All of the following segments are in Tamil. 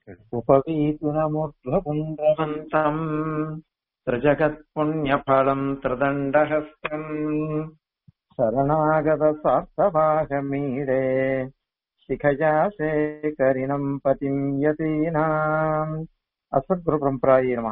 उपवीतुनमूर्ध्वपुण्ड्रवन्तम् त्रिजगत्पुण्यफलम् त्रिदण्डहस्तम् शरणागतसार्थभागमीडे शिखया शेखरिणम् पतिम् यतीनाम् அசத்குரு பரம்பராயி நம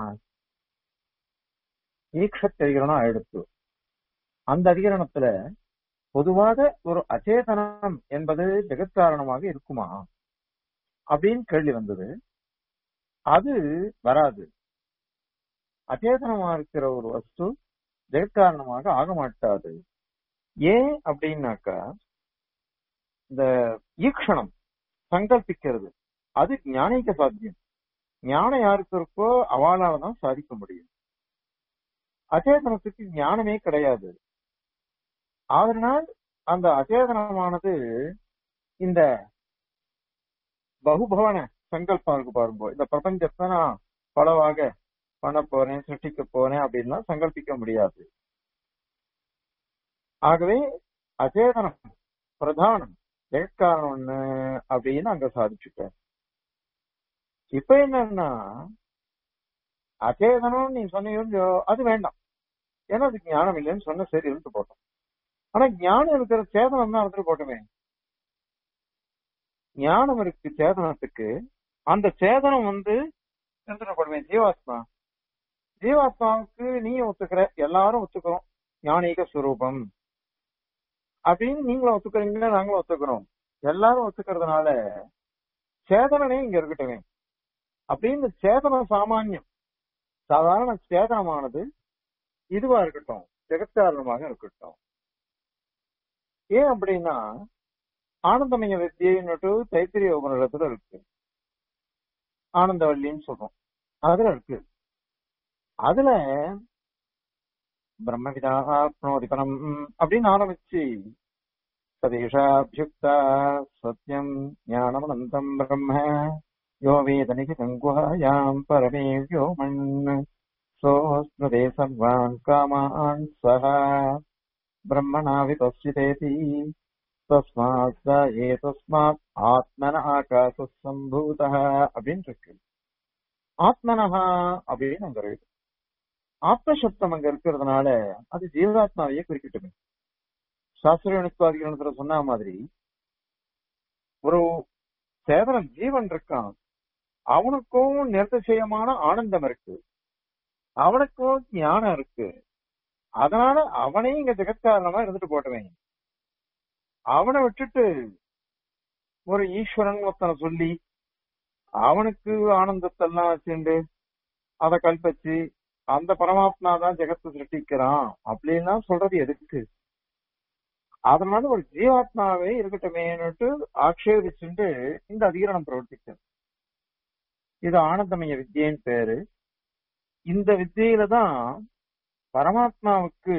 ஈக்ஷத் அதிகரணம் ஆயிடுத்து அந்த அதிகரணத்துல பொதுவாக ஒரு அச்சேதனம் என்பது ஜெகத்காரணமாக இருக்குமா அப்படின்னு கேள்வி வந்தது அது வராது அச்சேதனமா இருக்கிற ஒரு வஸ்து ஜெகத்காரணமாக ஆக மாட்டாது ஏன் அப்படின்னாக்கா இந்த ஈக்ஷணம் சங்கல்பிக்கிறது அது ஞானிக்க சாத்தியம் ஞானம் யாருக்கு இருக்கோ அவளால தான் சாதிக்க முடியும் அச்சேதனத்துக்கு ஞானமே கிடையாது அதனால் அந்த அச்சேதனமானது இந்த பகுபவன சங்கல்பம் இருக்கு பாருங்க இந்த பிரபஞ்சத்தை நான் பலவாக பண்ண போறேன் சிருஷ்டிக்க போறேன் அப்படின்லாம் சங்கல்பிக்க முடியாது ஆகவே அச்சேதனம் பிரதானம் ஜெயக்காரணம் ஒண்ணு அப்படின்னு அங்க சாதிச்சுட்டேன் இப்ப என்னன்னா அச்சேதனம் நீ சொன்னீங்க அது வேண்டாம் ஏன்னா அதுக்கு ஞானம் இல்லைன்னு சொன்ன சரி இருந்து போட்டோம் ஆனா ஞானம் இருக்கிற சேதனம் தான் இருந்துட்டு போட்டோமே ஞானம் இருக்கு சேதனத்துக்கு அந்த சேதனம் வந்து இருந்துட்டு போடுமே ஜீவாத்மா ஜீவாத்மாவுக்கு நீ ஒத்துக்கிற எல்லாரும் ஒத்துக்கிறோம் ஞானீக சுரூபம் அப்படின்னு நீங்களும் ஒத்துக்கிறீங்களா நாங்களும் ஒத்துக்கிறோம் எல்லாரும் ஒத்துக்கிறதுனால சேதனனே இங்க இருக்கட்டுமே அப்படின்னு சேதனம் சாமானியம் சாதாரண சேதனமானது இதுவா இருக்கட்டும் ஜெகத்காரணமாக இருக்கட்டும் ஏன் அப்படின்னா ஆனந்தமய வித்தியன்னுட்டு தைத்திரிய உபநிடத்துல இருக்கு ஆனந்தவல்லின்னு சொல்றோம் அதுல இருக்கு அதுல பிரம்மவிதாப்னோதிபனம் அப்படின்னு ஆரம்பிச்சு சதேஷாபியுக்தா சத்யம் ஞானமனந்தம் பிரம்ம யோ வேதனிகிதம் குஹாயாம் பரமே வ்யோமன் சோஸ்மதே சர்வான் காமான் சஹ பிரம்மணா விபஸ்யதேதி தஸ்மாத் ச ஏதஸ்மாத் ஆத்மன ஆகாச சம்பூத அப்படின்னு இருக்கு ஆத்மனஹா அப்படின்னு அங்க இருக்கு ஆத்மசப்தம் அங்க இருக்கிறதுனால அது ஜீவாத்மாவையே குறிக்கிட்டுமே சாஸ்திரத்துவாதிகள் சொன்ன மாதிரி ஒரு சேதனம் ஜீவன் இருக்கான் அவனுக்கும் நிர்திசயமான ஆனந்தம் இருக்கு அவனுக்கும் ஞானம் இருக்கு அதனால அவனே இங்க ஜெகத்காரணமா இருந்துட்டு போட்டுவேன் அவனை விட்டுட்டு ஒரு ஈஸ்வரன் ஒருத்தனை சொல்லி அவனுக்கு ஆனந்தத்தை எல்லாம் வச்சுண்டு அதை கல்பிச்சு அந்த பரமாத்மா தான் ஜெகத்தை சிருஷ்டிக்கிறான் அப்படின்லாம் சொல்றது எதுக்கு அதனால ஒரு ஜீவாத்மாவே இருக்கட்டுமேனுட்டு ஆக்ஷேபிச்சுட்டு இந்த அதிகரணம் பிரவர்த்திக்கிறது இது ஆனந்தமய வித்தியன்னு பேரு இந்த வித்தியில தான் பரமாத்மாவுக்கு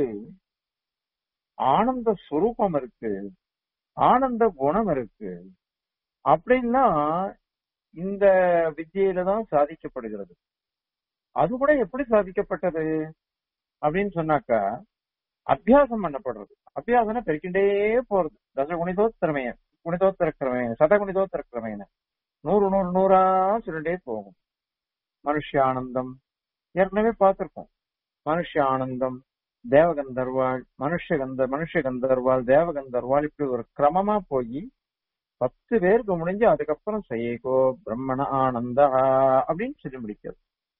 ஆனந்த சுரூபம் இருக்கு ஆனந்த குணம் இருக்கு அப்படின்னா இந்த வித்தியில தான் சாதிக்கப்படுகிறது அது கூட எப்படி சாதிக்கப்பட்டது அப்படின்னு சொன்னாக்கா அபியாசம் பண்ணப்படுறது அபியாசம்னா பெருக்கிண்டே போறது தச குணிதோத்திரமைய குணிதோத்திர கிரமைய சத குணிதோத்திர கிரமையன நூறு நூறு நூறா சொல்லிட்டே போகும் மனுஷ ஆனந்தம் ஏற்கனவே பார்த்திருக்கோம் மனுஷ ஆனந்தம் தேவகந்தர்வாள் மனுஷ கந்த மனுஷ கந்தர்வாள் தேவகந்தர்வாள் இப்படி ஒரு கிரமமா போய் பத்து பேருக்கு முடிஞ்சு அதுக்கப்புறம் செய்யகோ பிரம்மண ஆனந்தா அப்படின்னு சொல்லி முடிக்கிறது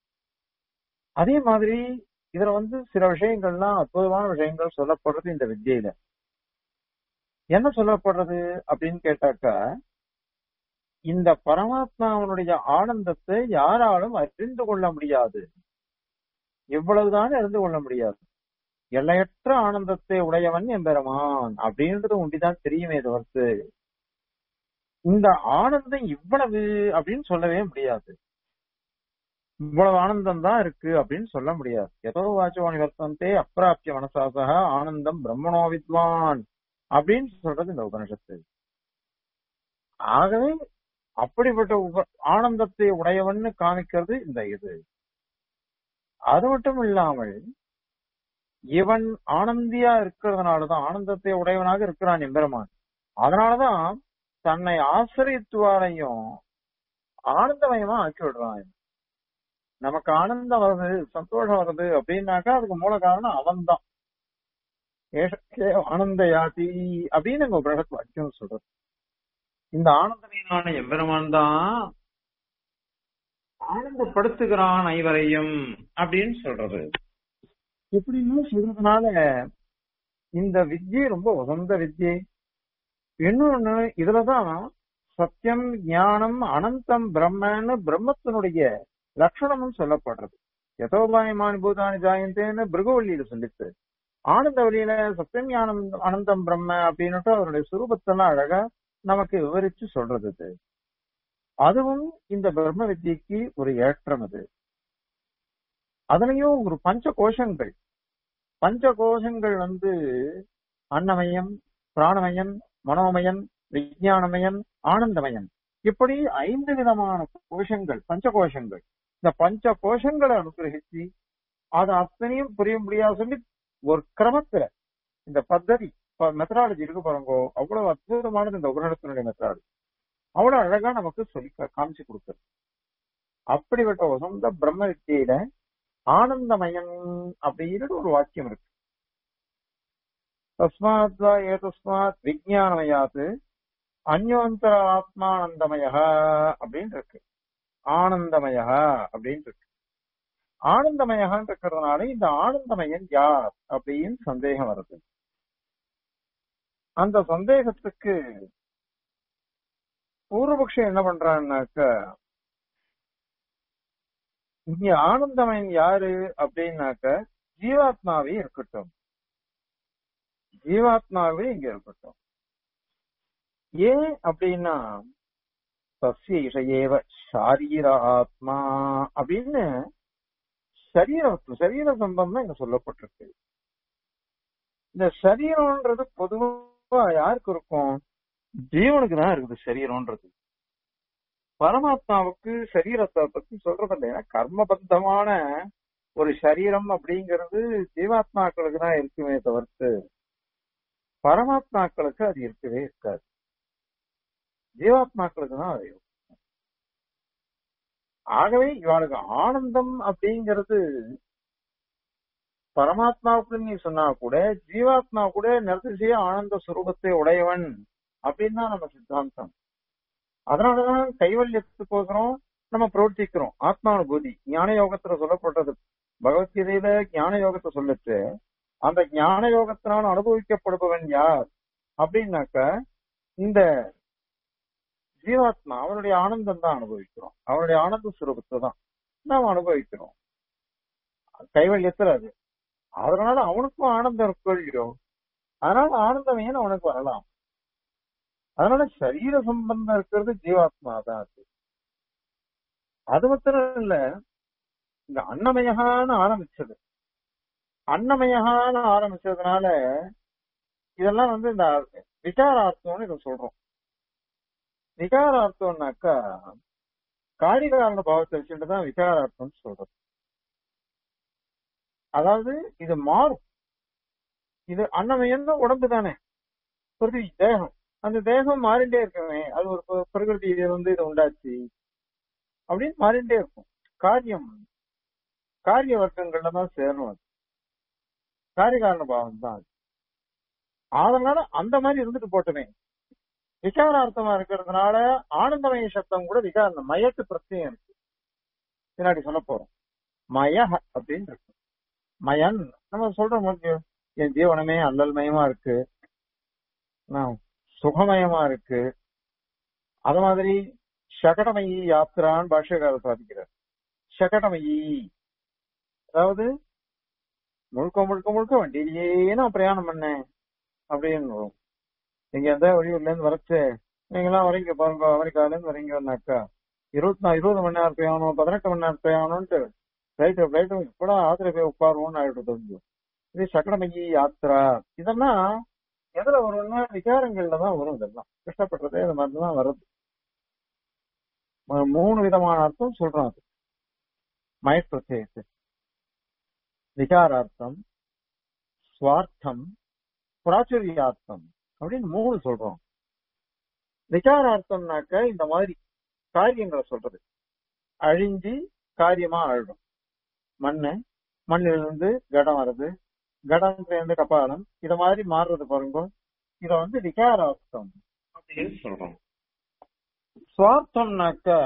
அதே மாதிரி இதுல வந்து சில விஷயங்கள்லாம் அற்புதமான விஷயங்கள் சொல்லப்படுறது இந்த வித்தியில என்ன சொல்லப்படுறது அப்படின்னு கேட்டாக்கா இந்த பரமாத்மாவனுடைய ஆனந்தத்தை யாராலும் அறிந்து கொள்ள முடியாது இவ்வளவுதான் அறிந்து கொள்ள முடியாது எல்லையற்ற ஆனந்தத்தை உடையவன் எம்பெருமான் அப்படின்றது உண்டிதான் தெரியுமே தவிர்த்து இந்த ஆனந்தம் இவ்வளவு அப்படின்னு சொல்லவே முடியாது இவ்வளவு ஆனந்தம் தான் இருக்கு அப்படின்னு சொல்ல முடியாது ஏதோ வாச்சவாணி வர்த்தந்தே அப்பிராப்திய மனசாசக ஆனந்தம் பிரம்மணோ வித்வான் அப்படின்னு சொல்றது இந்த உபனிஷத்து ஆகவே அப்படிப்பட்ட உப ஆனந்தத்தை உடையவன்னு காமிக்கிறது இந்த இது அது மட்டும் இல்லாமல் இவன் ஆனந்தியா இருக்கிறதுனாலதான் ஆனந்தத்தை உடையவனாக இருக்கிறான் எம்பெருமான் அதனாலதான் தன்னை ஆசிரியத்துவாரையும் ஆனந்தமயமா ஆக்கி விடுறான் இவன். நமக்கு ஆனந்தம் வருது சந்தோஷம் வருது அப்படின்னாக்கா அதுக்கு மூல காரணம் அவன்தான் ஏஷக்கே ஆனந்த யாதி அப்படின்னு எங்க பிரகத் வாக்கியம் சொல்றது இந்த ஆனந்தமயனான எம்பெருமான் தான் ஆனந்தப்படுத்துகிறான் ஐவரையும் அப்படின்னு சொல்றது எப்படின்னு சொல்றதுனால இந்த வித்யை ரொம்ப உகந்த வித்யை இன்னொன்னு இதுலதான் சத்தியம் ஞானம் அனந்தம் பிரம்மன்னு பிரம்மத்தினுடைய லட்சணமும் சொல்லப்படுறது யதோபாயமானி பூதானி ஜாயந்தேன்னு பிருகுவள்ளியில சொல்லிச்சு ஆனந்த வழியில சத்தியம் ஞானம் அனந்தம் பிரம்ம அப்படின்னுட்டு அவருடைய சுரூபத்தெல்லாம் அழகா நமக்கு விவரிச்சு சொல்றது இது அதுவும் இந்த பிரம்ம வித்யக்கு ஒரு ஏற்றம் அது அதுலயும் ஒரு பஞ்ச கோஷங்கள் பஞ்ச கோஷங்கள் வந்து அன்னமயம் பிராணமயம் மனோமயம் விஞ்ஞானமயம் ஆனந்தமயம் இப்படி ஐந்து விதமான கோஷங்கள் பஞ்ச கோஷங்கள் இந்த பஞ்ச கோஷங்களை அனுகிரகிச்சு அது அத்தனையும் புரிய முடியாது சொல்லி ஒரு கிரமத்துல இந்த பத்ததி மெத்தடாலஜி இருக்கு பாருங்கோ அவ்வளவு அற்புதமானது இந்த உபகரணத்தினுடைய மெத்தடாலஜி அவ்வளவு அழகா நமக்கு சொல்லி கா- காமிச்சு கொடுக்குறது அப்படிப்பட்ட உசந்த பிரம்ம வித்தியில ஆனந்தமயம் அப்படின்னு ஒரு வாக்கியம் இருக்கு தஸ்மாத் வா ஏதஸ்மாத் விஜயானமயாத் அந்யோந்தர ஆத்மானந்தமய அப்படின்னு இருக்கு ஆனந்தமய அப்படின்னு இருக்கு ஆனந்தமயகான்னு இருக்கிறதுனால இந்த ஆனந்தமயன் யார் அப்படின்னு சந்தேகம் வருது அந்த சந்தேகத்துக்கு பூர்வபக்ஷம் என்ன பண்றான்னாக்க இங்க ஆனந்தமயன் யாரு அப்படின்னாக்க ஜீவாத்மாவே இருக்கட்டும் ஜீவாத்மாவே இங்க இருக்கட்டும் ஏன் அப்படின்னா சசிய இஷையேவ சாரீர ஆத்மா அப்படின்னு சரீர சரீர சம்பந்தம் இங்க சொல்லப்பட்டிருக்கு இந்த சரீரம்ன்றது பொதுவா யாருக்கு இருக்கும் ஜீவனுக்கு தான் இருக்குது சரீரம்ன்றது பரமாத்மாவுக்கு சரீரத்தை பத்தி சொல்றது இல்லையா கர்மபத்தமான ஒரு சரீரம் அப்படிங்கிறது ஜீவாத்மாக்களுக்கு தான் இருக்குமே தவிர்த்து பரமாத்மாக்களுக்கு அது இருக்கவே இருக்காது ஜீவாத்மாக்களுக்கு தான் அது இருக்கும் ஆகவே இவளுக்கு ஆனந்தம் அப்படிங்கிறது பரமாத்மாவுக்கு நீ சொன்னா கூட ஜீவாத்மா கூட நிறதிசைய ஆனந்த சுரூபத்தை உடையவன் அப்படின்னு தான் நம்ம சித்தாந்தம் அதனாலதான் கைவல்யத்துக்கோசரம் நம்ம பிரவர்த்திக்கிறோம் ஆத்மானுபூதி ஞான யோகத்துல சொல்லப்பட்டது பகவத்கீதையில ஞான யோகத்தை சொல்லுச்சு அந்த ஞான யோகத்தினால் அனுபவிக்கப்படுபவன் யார் அப்படின்னாக்க இந்த ஜீவாத்மா அவனுடைய ஆனந்தம் தான் அனுபவிக்கிறோம் அவனுடைய ஆனந்த சுரூபத்தை தான் நாம் அனுபவிக்கிறோம் கைவல்யத்துல அது அதனால அவனுக்கும் ஆனந்தம் இருக்கோ அதனால ஆனந்தம் ஏன் அவனுக்கு வரலாம் அதனால சரீர சம்பந்தம் இருக்கிறது ஜீவாத்மா தான் அது அது மாத்திரம் இல்ல இந்த அன்னமயகான்னு ஆரம்பிச்சது அன்னமயகான்னு ஆரம்பிச்சதுனால இதெல்லாம் வந்து இந்த விகாரார்த்தம்னு இதை சொல்றோம் விகாரார்த்தம்னாக்கா காரிகாரண பாவத்தை வச்சுட்டு தான் விகாரார்த்தம் சொல்றது அதாவது இது மாறும் இது அன்னமயம் தான் உடம்பு தானே பிருத்திவி தேகம் அந்த தேகம் மாறிண்டே இருக்குமே அது ஒரு ப- பிரகிருதி இது வந்து இது உண்டாச்சு அப்படின்னு மாறிண்டே இருக்கும் காரியம் காரிய வர்க்கங்கள்ல தான் சேரணும் அது காரியகாரண பாவம் தான் அது அதனால அந்த மாதிரி இருந்துட்டு போட்டுமே விகாரார்த்தமா இருக்கிறதுனால ஆனந்தமய சப்தம் கூட விகார மயத்து பிரச்சனையும் இருக்கு பின்னாடி சொல்ல போறோம் மய அப்படின்னு இருக்கு மயன் நம்ம சொல்றோம் இல்லையோ, என் ஜீவனமே அல்லல் மயமா இருக்கு நான் சுகமயமா இருக்கு அது மாதிரி சகடமயி யாத்திரான்னு பாஷ்யக்காரர் சாதிக்கிறார் சகடமயி அதாவது முழுக்க முழுக்க முழுக்க வண்டியிலேயே நான் பிரயாணம் பண்ணேன் அப்படின்னு வரும். நீங்க எந்த வெளியூர்ல இருந்து வரச்சு நீங்க எல்லாம் வரீங்க பாருங்க அமெரிக்கால இருந்து வரீங்கன்னாக்கா இருபத்தி நாலு இருபது மணி நேரம் பிரயாணம் பதினெட்டு மணி நேரம் பிரயாணம்ட்டு ஃபிளைட்டு ஃபிளைட்டு எப்படா ஆத்திர போய் உட்காருவோம்னு ஆயிட்டு தெரிஞ்சு இது சக்கரமயி யாத்திரா இதெல்லாம் எதுல வரும்னா விகாரங்கள்ல தான் வரும் இதெல்லாம் கஷ்டப்படுறது இது மாதிரி தான் வருது ம- மூணு விதமான அர்த்தம் சொல்றோம் அது மயப்பிரத்யேகத்து விகாரார்த்தம் சுவார்த்தம் பிராச்சுரியார்த்தம் அப்படின்னு மூணு சொல்றோம் விகாரார்த்தம்னாக்க இந்த மாதிரி காரியங்களை சொல்றது அழிஞ்சி காரியமா அழுடும் மண்ணு மண்ணிலிருந்து கடம் வருது கடத்துல இருந்து கபாலம் இத மாதிரி மாறுறது பாருங்க இத வந்து விகாரார்த்தம் அப்படின்னு சொல்றோம் சுவார்த்தம்னாக்கா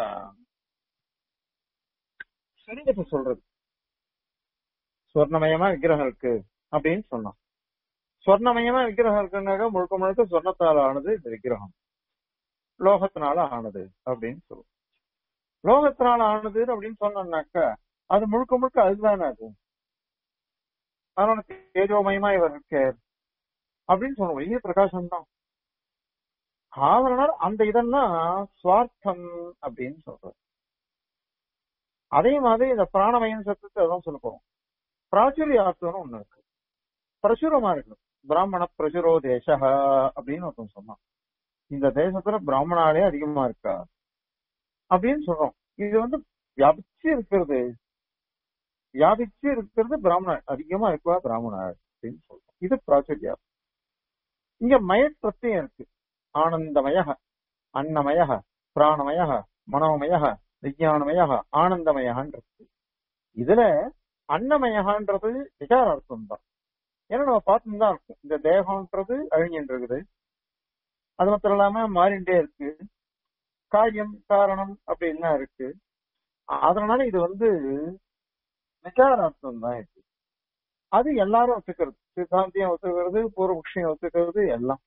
சுருங்கத்தை சொல்றது சொர்ணமயமா விக்கிரகம் இருக்கு அப்படின்னு சொன்னோம் சொர்ணமயமா விக்கிரகம் இருக்குன்னாக்கா முழுக்க முழுக்க சொர்ணத்தால் ஆனது இந்த விக்கிரகம் லோகத்தினால ஆனது அப்படின்னு சொல்லுவோம் லோகத்தினால ஆனது அப்படின்னு சொன்னோம்னாக்கா அது முழுக்க முழுக்க அதுதானே அது அதனால தேஜோமயமா இவர் இருக்கார் அப்படின்னு சொல்லுவோம் வெளிய பிரகாசம் தான் அதனால அந்த இதெல்லாம் சுவார்த்தம் அப்படின்னு சொல்றது அதே மாதிரி இந்த பிராணமயம் சத்தத்தை அதான் சொல்ல போறோம் பிராச்சுரியார்த்தம்னு ஒண்ணு இருக்கு பிரசுரமா இருக்கு பிராமண பிரசுரோ தேச அப்படின்னு ஒருத்தன் சொன்னான் இந்த தேசத்துல பிராமணாலே அதிகமா இருக்கா அப்படின்னு சொல்றோம் இது வந்து வியாபிச்சு இருக்கிறது வியாபிச்சு இருக்கிறது பிராமணர் அதிகமா இருக்குவா பிராமணர் அப்படின்னு சொல்றோம் இது பிராச்சுரியா இங்க மயற்றத்தையும் இருக்கு ஆனந்தமய அன்னமய பிராணமய மனோமய விஜயானமய ஆனந்தமயன்றது இதுல அன்னமயகான்றது விசாரார்த்தம் தான் ஏன்னா நம்ம பார்த்துட்டு தான் இருக்கும் இந்த தேகம்ன்றது அழிஞ்சிட்டு இருக்குது அது மாத்திரம் இல்லாம மாறிண்டே இருக்கு காரியம் காரணம் அப்படின்லாம் இருக்கு அதனால இது வந்து விசாரார்த்தம் தான் இது அது எல்லாரும் ஒத்துக்கிறது சித்தாந்தியம் ஒத்துக்கிறது பூர்வபக்ஷியம் ஒத்துக்கிறது எல்லாம்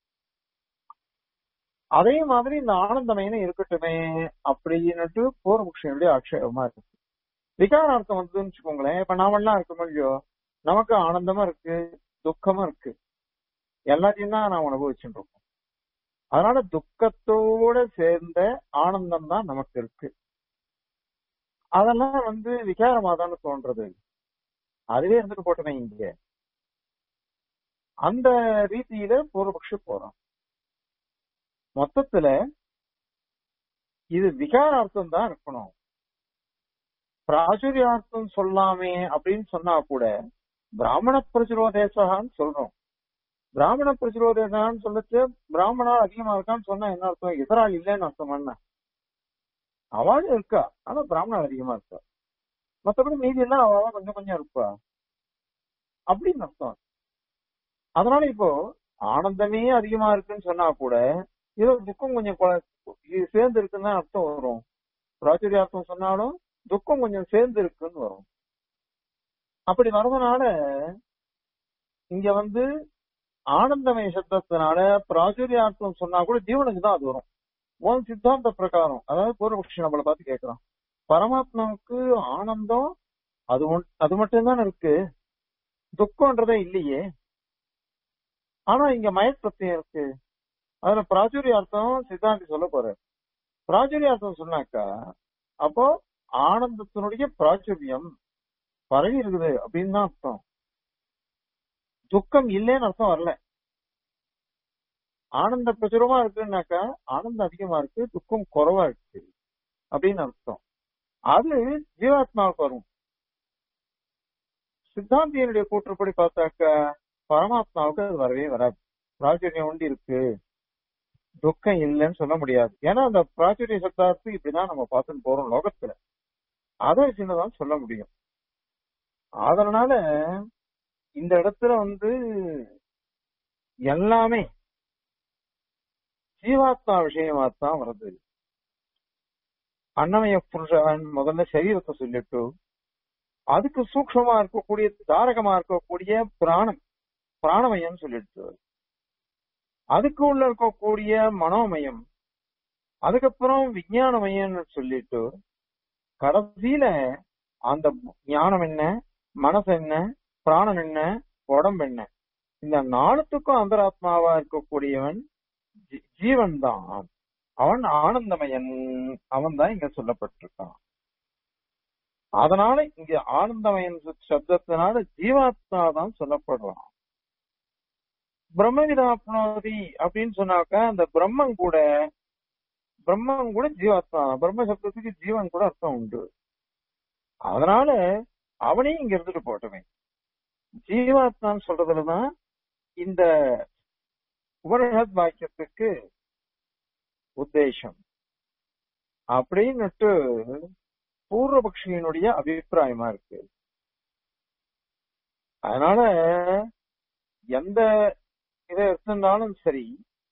அதே மாதிரி இந்த ஆனந்தமயனும் இருக்கட்டுமே அப்படின்னுட்டு பூர்வபக்ஷியனுடைய ஆட்சேபமா இருக்கு விகாரார்த்தம் வந்ததுன்னு வச்சுக்கோங்களேன் இப்ப நாமெல்லாம் இருக்கோம் இல்லையோ நமக்கு ஆனந்தமா இருக்கு துக்கமா இருக்கு எல்லாத்தையும் தான் நாம் அனுபவிச்சுட்டு இருக்கோம் அதனால துக்கத்தோட சேர்ந்த ஆனந்தம் தான் நமக்கு இருக்கு அதெல்லாம் வந்து விகாரமா தானே தோன்றது அதுவே இருந்துட்டு போட்டமே இங்க அந்த ரீதியில பூர்வபக்ஷி போறோம் மொத்தத்துல இது விகாரார்த்தம் தான் இருக்கணும் பிராச்சுரியார்த்தம் சொல்லாமே அப்படின்னு சொன்னா கூட பிராமண பிரசுரோதேசகான்னு சொல்றோம் பிராமண பிரசுரோதேசகான்னு சொல்லச்சு பிராமணால் அதிகமா இருக்கான்னு சொன்னா என்ன அர்த்தம் எதிரால் இல்லைன்னு அர்த்தம் என்ன அவள் இருக்கா ஆனா பிராமணால் அதிகமா இருக்கா மத்தபடி மீதி எல்லாம் அவள் கொஞ்சம் கொஞ்சம் இருப்பா அப்படின்னு அர்த்தம் அதனால இப்போ ஆனந்தமே அதிகமா இருக்குன்னு சொன்னா கூட ஏதோ துக்கம் கொஞ்சம் கொ- சேர்ந்து இருக்குன்னு தான் அர்த்தம் வரும் பிராச்சுரியார்த்தம் சொன்னாலும் துக்கம் கொஞ்சம் சேர்ந்து இருக்குன்னு வரும் அப்படி வர்றதுனால இங்க வந்து ஆனந்தமய சப்தத்தினால பிராச்சுரியார்த்தம் சொன்னா கூட ஜீவனுக்கு தான் அது வரும் உன் சித்தாந்த பிரகாரம் அதாவது பூர்வபக்ஷி நம்மளை பார்த்து கேட்கறான் பரமாத்மாவுக்கு ஆனந்தம் அது ஒன்- அது மட்டும்தான் இருக்கு துக்கம்ன்றதே இல்லையே ஆனா இங்க மயப்பிரத்தியம் இருக்கு அதுல பிராச்சுரியார்த்தம் சித்தாந்தி சொல்ல போறாரு பிராச்சுரியார்த்தம் சொன்னாக்கா அப்போ ஆனந்தத்தினுடைய பிராச்சுரியம் பரவி இருக்குது அப்படின்னு தான் அர்த்தம் துக்கம் இல்லைன்னு அர்த்தம் வரல ஆனந்த பிரசுரமா இருக்குன்னாக்கா ஆனந்தம் அதிகமா இருக்கு துக்கம் குறைவா இருக்கு அப்படின்னு அர்த்தம் அது ஜீவாத்மாவுக்கு வரும் சித்தாந்தியனுடைய கூற்றுப்படி பார்த்தாக்கா பரமாத்மாவுக்கு அது வரவே வராது பிராச்சுரியம் ஒண்டி இருக்கு துக்கம் இல்லைன்னு சொல்ல முடியாது ஏன்னா அந்த பிராச்சுரிய சப்தார்த்தம் இப்படிதான் நம்ம பார்த்துட்டு போறோம் லோகத்துல அதை வச்சுதான் சொல்ல முடியும் அதனால இந்த இடத்துல வந்து எல்லாமே ஜீவாத்மா விஷயமா தான் வருது அன்னமய புருஷன் முதல்ல சரீரத்தை சொல்லிட்டு அதுக்கு சூக்ஷமா இருக்கக்கூடிய தாரகமா இருக்கக்கூடிய பிராணம் பிராணமயம் சொல்லிட்டு அதுக்கு உள்ள இருக்கக்கூடிய மனோமயம் அதுக்கப்புறம் விஞ்ஞானமயம்னு சொல்லிட்டு கடைசியில அந்த ஞானம் என்ன மனசு என்ன பிராணன் என்ன உடம்பு என்ன இந்த நாலுத்துக்கும் அந்தராத்மாவா இருக்கக்கூடியவன் ஜீ- ஜீவன் தான் அவன் ஆனந்தமயன் அவன் தான் இங்க சொல்லப்பட்டிருக்கான் அதனால இங்க ஆனந்தமயன் சப்தத்தினால ஜீவாத்மா தான் சொல்லப்படுறான் பிரம்மவிதாப்னோதி அப்படின்னு சொன்னாக்கா அந்த பிரம்மன் கூட பிரம்மன் கூட ஜீவாத்மா தான். பிரம்ம சப்தத்துக்கு ஜீவன் கூட அர்த்தம் உண்டு அதனால அவனையும் இங்க இருந்துட்டு போட்டமே ஜீவாத்மான்னு சொல்றதுலதான் இந்த உபனிஷத் வாக்கியத்துக்கு உத்தேசம் அப்படின்னுட்டு பூர்வபக்ஷியினுடைய அபிப்பிராயமா இருக்கு அதனால எந்த இதை எடுத்திருந்தாலும் சரி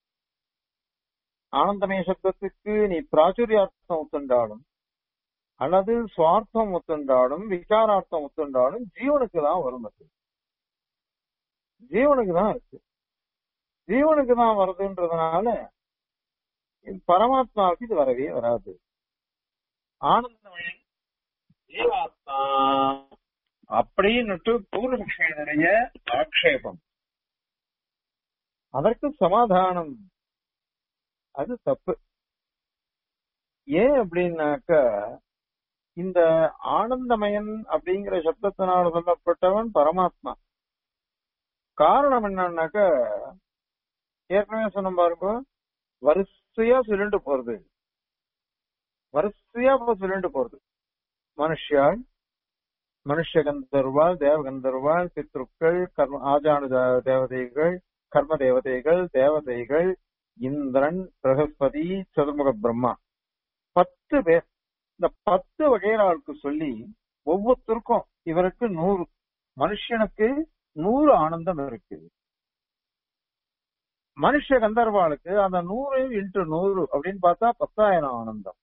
ஆனந்தமய சப்தத்துக்கு நீ பிராச்சுரியார்த்தம் ஒத்துண்டாலும் அல்லது சுவார்த்தம் ஒத்துண்டாலும் விசாரார்த்தம் ஒத்துண்டாலும் ஜீவனுக்கு தான் வரும் அது ஜீவனுக்கு தான் இருக்கு ஜீவனுக்கு தான் வருதுன்றதுனால இது பரமாத்மாவுக்கு இது வரவே வராது ஆனந்தமயம் ஜீவாத்மா அப்படின்னுட்டு பூர்வபக்ஷனுடைய ஆக்ஷேபம் அதற்கு சமாதானம் அது தப்பு ஏன் அப்படின்னாக்க இந்த ஆனந்தமயன் அப்படிங்கிற சப்தத்தினால சொல்லப்பட்டவன் பரமாத்மா காரணம் என்னன்னாக்க ஏற்கனவே சொன்ன பாருங்க வரிசையா சொல்லிட்டு போறது வரிசையா இப்ப சொல்லிட்டு போறது மனுஷியாள் மனுஷ கந்தர்வாள் தேவ கந்தர்வாள் பித்ருக்கள் கர்ம ஆஜானு தே- தேவதைகள் கர்ம தேவதைகள் தேவதைகள் இந்திரன் பிரகஸ்பதி சதுர்முக பிரம்மா பத்து பேர் இந்த பத்து வகையாளுக்கு சொல்லி ஒவ்வொருத்தருக்கும் இவருக்கு நூறு மனுஷனுக்கு நூறு ஆனந்தம் இருக்கு மனுஷ கந்தர்வாளுக்கு அந்த நூறு இன்ட்டு நூறு அப்படின்னு பார்த்தா பத்தாயிரம் ஆனந்தம்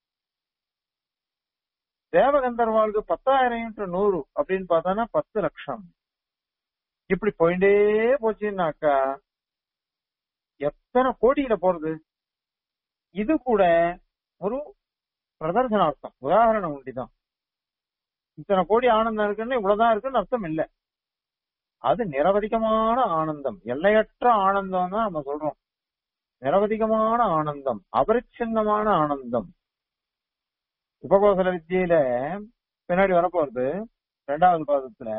தேவ கந்தர்வாளுக்கு பத்தாயிரம் இன்ட்டு நூறு அப்படின்னு பார்த்தானா பத்து லட்சம் இப்படி போயிட்டே போச்சுன்னாக்கா எத்தனை கோடியில போறது இது கூட ஒரு பிரதர்சனார்த்தம் உதாரணம் உண்டிதான் இத்தனை கோடி ஆனந்தம் இருக்குன்னு இவ்வளவுதான் இருக்குன்னு அர்த்தம் இல்ல அது நிரவதிகமான ஆனந்தம் எல்லையற்ற ஆனந்தம் தான் நம்ம சொல்றோம் நிரவதிகமான ஆனந்தம் அபரிச்சின்னமான ஆனந்தம் உபகோசல வித்தியில பின்னாடி வரப்போறது ரெண்டாவது பாதத்துல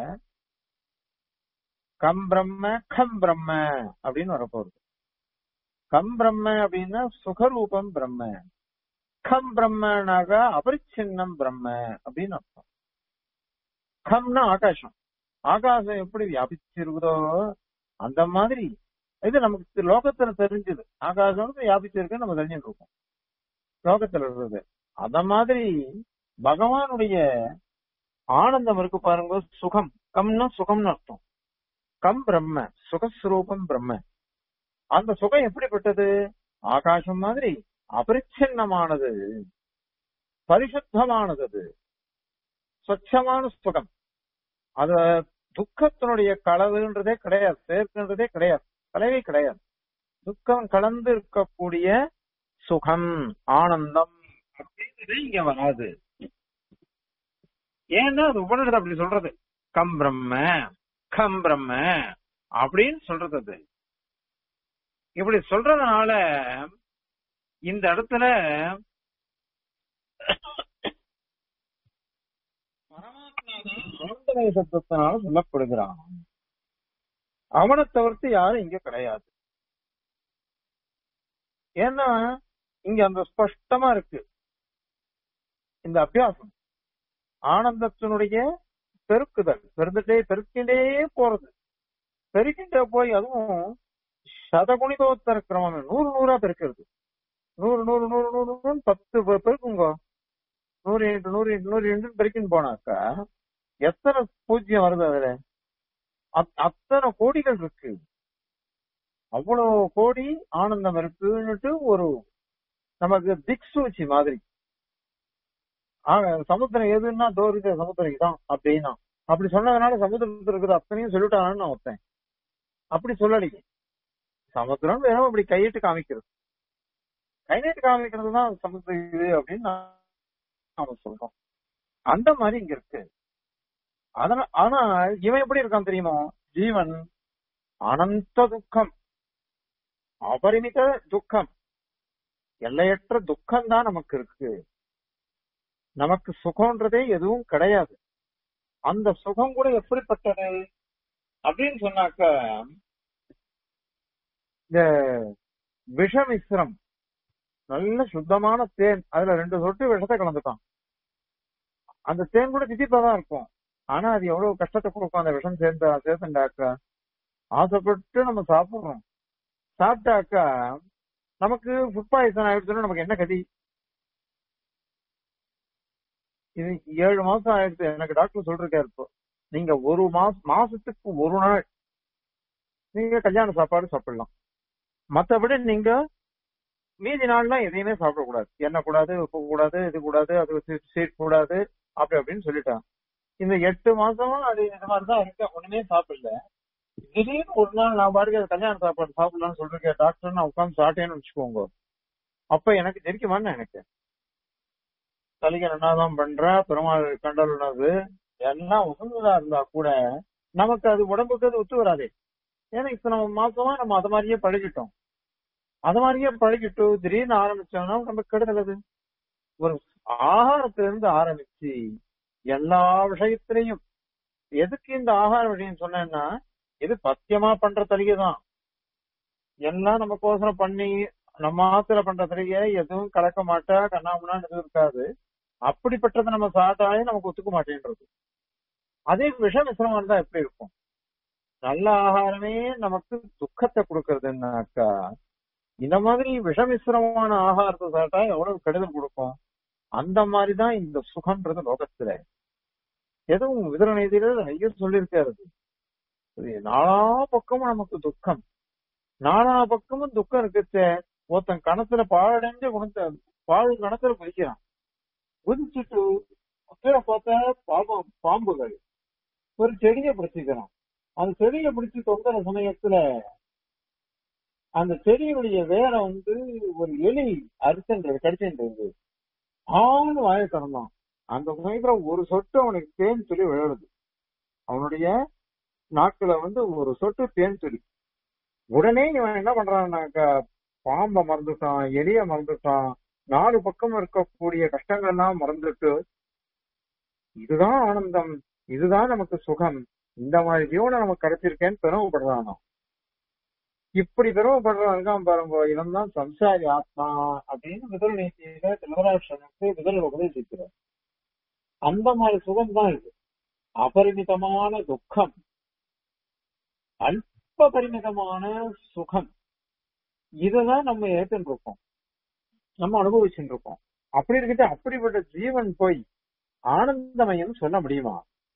கம் பிரம்ம கம் பிரம்ம அப்படின்னு வரப்போறது கம் பிரம்ம அப்படின்னா சுகரூபம் பிரம்ம கம் பிரம்மனாக அபரிச்சின்னம் பிரம்ம அப்படின்னு அர்த்தம் கம்னா ஆகாசம் ஆகாசம் எப்படி வியாபிச்சிருக்குதோ அந்த மாதிரி இது நமக்கு லோகத்துல தெரிஞ்சது ஆகாசம் வியாபிச்சிருக்குன்னு நம்ம தெரிஞ்சுட்டு இருக்கோம் லோகத்துல இருக்கிறது அத மாதிரி பகவானுடைய ஆனந்தம் இருக்கு பாருங்க சுகம் கம்னா சுகம்னு அர்த்தம் கம் பிரம்ம சுகஸ்வரூபம் பிரம்ம அந்த சுகம் எப்படிப்பட்டது ஆகாசம் மாதிரி அபரிச்சின்னமானது பரிசுத்தமானது அது ஸ்வச்சமான சுகம் அது துக்கத்தினுடைய கலவுன்றதே கிடையாது சேர்க்கின்றதே கிடையாது கலவே கிடையாது துக்கம் கலந்து இருக்கக்கூடிய சுகம் ஆனந்தம் அப்படின்றது இங்க வராது ஏன்னா அது உபனிஷத்து அப்படி சொல்றது கம் பிரம்ம கம் பிரம்ம அப்படின்னு சொல்றது அது இப்படி சொல்றதுனால இந்த இடத்துல ஆனந்தமய சப்தத்தினால சொல்லப்படுகிறான் அவனை தவிர்த்து யாரும் இங்க கிடையாது ஏன்னா இங்க அந்த ஸ்பஷ்டமா இருக்கு இந்த அபியாசம் ஆனந்தத்தினுடைய பெருக்குதல் பெருந்துட்டே பெருக்கிண்டே போறது பெருக்கிண்டே போய் அதுவும் சதகுணிதோத்தர கிரமம் நூறு நூறா பெருக்கிறது நூறு நூறு நூறு நூறு நூறு பத்து பெ- பெருக்குங்க நூறு இன்ட்டு நூறு இன்ட்டு நூறு இன்ட்டு பெருக்கின்னு போனாக்கா எத்தனை பூஜ்யம் வருது அதுல அத்- அத்தனை கோடிகள் இருக்கு அவ்வளவு கோடி ஆனந்தம் இருக்குன்னுட்டு ஒரு நமக்கு திக்சூச்சி மாதிரி ஆக, சமுத்திரம் எதுன்னா தோரித சமுத்திரம் தான் அப்படின்னா அப்படி சொன்னதுனால சமுத்திரத்துல இருக்கிற அத்தனையும் சொல்லிட்டான்னு நான் ஒருத்தன் அப்படி சொல்லலையே சமுத்திரம் வெறும் அப்படி கையிட்டு காமிக்கிறது கை நீட்டு காமிக்கிறது தான் சமுத்திரம் இது அப்படின்னு நான் நாம சொல்றோம் அந்த மாதிரி இங்க இருக்கு அதனால ஆனா இவன் எப்படி இருக்கான் தெரியுமோ ஜீவன் அனந்த துக்கம் அபரிமித துக்கம் எல்லையற்ற துக்கம் தான் நமக்கு இருக்கு நமக்கு சுகம்ன்றதே எதுவும் கிடையாது அந்த சுகம் கூட எப்படிப்பட்டது அப்படின்னு சொன்னாக்க இந்த விஷமிஸ்ரம் நல்ல சுத்தமான தேன் அதுல ரெண்டு சொட்டு விஷத்தை கலந்துட்டான் அந்த தேன் கூட திதிப்பா தான் இருக்கும் ஆனா அது எவ்வளவு கஷ்டத்தை கொடுக்கும் அந்த விஷம் சேர்ந்த சேர்த்துண்டாக்கா ஆசைப்பட்டு நம்ம சாப்பிடுறோம் சாப்பிட்டாக்கா நமக்கு ஃபுட் பாய்சன் ஆயிடுச்சுன்னா நமக்கு என்ன கதி இது ஏழு மாசம் ஆயிடுச்சு எனக்கு டாக்டர் சொல்றாரு இப்போ நீங்க ஒரு மாசம் மாசத்துக்கு ஒரு நாள் நீங்க கல்யாண சாப்பாடு சாப்பிடலாம் மத்தபடி நீங்க மீதி நாள்லாம் எதையுமே சாப்பிடக்கூடாது எண்ணெய் கூடாது உப்பு கூடாது இது கூடாது அது சீட் கூடாது அப்படி அப்படின்னு சொல்லிட்டான் இந்த எட்டு மாசமா அது இந்த மாதிரிதான் இருக்கு ஒண்ணுமே சாப்பிடல திடீர்னு ஒரு நாள் நான் பாருங்க அது கல்யாண சாப்பாடு சாப்பிடலாம்னு சொல்றேன் டாக்டர் நான் உட்காந்து சாப்பிட்டேன்னு வச்சுக்கோங்க அப்ப எனக்கு தெரிக்குமான்னு எனக்கு தலைக்கு என்னதான் பண்ற பெருமாள் கண்டல் உணவு எல்லாம் உகந்ததா இருந்தா கூட நமக்கு அது உடம்புக்கு அது ஒத்து வராதே ஏன்னா இப்ப நம்ம மாசமா நம்ம அது மாதிரியே பழகிட்டோம் அது மாதிரியே பழகிட்டு திடீர்னு ஆரம்பிச்சோம்னா நம்ம கெடுதல் அது ஒரு ஆகாரத்துல இருந்து ஆரம்பிச்சு எல்லா விஷயத்திலையும் எதுக்கு இந்த ஆகார விஷயம் சொன்னேன்னா இது பத்தியமா பண்ற தலிகை தான் எல்லாம் நம்ம கோசரம் பண்ணி நம்ம ஆத்துல பண்ற தலிகை எதுவும் கலக்க மாட்டா கண்ணாமுன்னான்னு எதுவும் இருக்காது அப்படிப்பட்டதை நம்ம சாப்பிட்டாலே நமக்கு ஒத்துக்க மாட்டேன்றது அதே விஷ மிசிரமா இருந்தா எப்படி இருக்கும் நல்ல ஆகாரமே நமக்கு துக்கத்தை கொடுக்கறதுன்னாக்கா இந்த மாதிரி விஷமிஸ்ரமான ஆகாரத்தை சாப்பிட்டா எவ்வளவு கெடுதல் கொடுக்கும் அந்த மாதிரிதான் இந்த சுகம்ன்றது லோகத்துல எதுவும் விதர நீதியில ஐயா சொல்லியிருக்காரு இது நாலா பக்கமும் நமக்கு துக்கம் நாலா பக்கமும் துக்கம் இருக்குச்சே ஒருத்தன் கணத்துல பாழடைஞ்ச குணத்தை பாழ் கணத்துல குதிக்கிறான் குதிச்சுட்டு கீழே பார்த்தா பாம்பம் பாம்புகள் ஒரு செடியை பிடிச்சிக்கிறான் அந்த செடியை பிடிச்சு தொங்குற சமயத்துல அந்த செடியுடைய வேரை வந்து ஒரு எலி அரிசன்றது கடிச்சுன்றது ஆண் வாய திறந்தான் அந்த சமயத்துல ஒரு சொட்டு அவனுக்கு தேன் துளி விழுது அவனுடைய நாக்குல வந்து ஒரு சொட்டு தேன் துளி உடனே இவன் என்ன பண்றான்னாக்கா பாம்பை மறந்துட்டான் எலிய மறந்துட்டான் நாலு பக்கம் இருக்கக்கூடிய கஷ்டங்கள் எல்லாம் மறந்துட்டு இதுதான் ஆனந்தம் இதுதான் நமக்கு சுகம் இந்த மாதிரி ஜீவனை நமக்கு கிடைச்சிருக்கேன்னு பெருமைப்படுறானோ இப்படி பெருமைப்படுறவன் இருக்கான் பாருங்க இவன் தான் சம்சாரி ஆத்மா அப்படின்னு விதல் நீதியில திருவராட்சனுக்கு விதல் உபதேசிக்கிறார் அந்த மாதிரி சுகம் தான் இது அபரிமிதமான துக்கம் அல்ப பரிமிதமான சுகம் இதுதான் நம்ம ஏற்றுன்னு இருக்கோம் நம்ம அனுபவிச்சுட்டு இருக்கோம் அப்படி இருக்கிட்டு அப்படிப்பட்ட ஜீவன் போய் ஆனந்தமயம் சொல்ல முடியுமா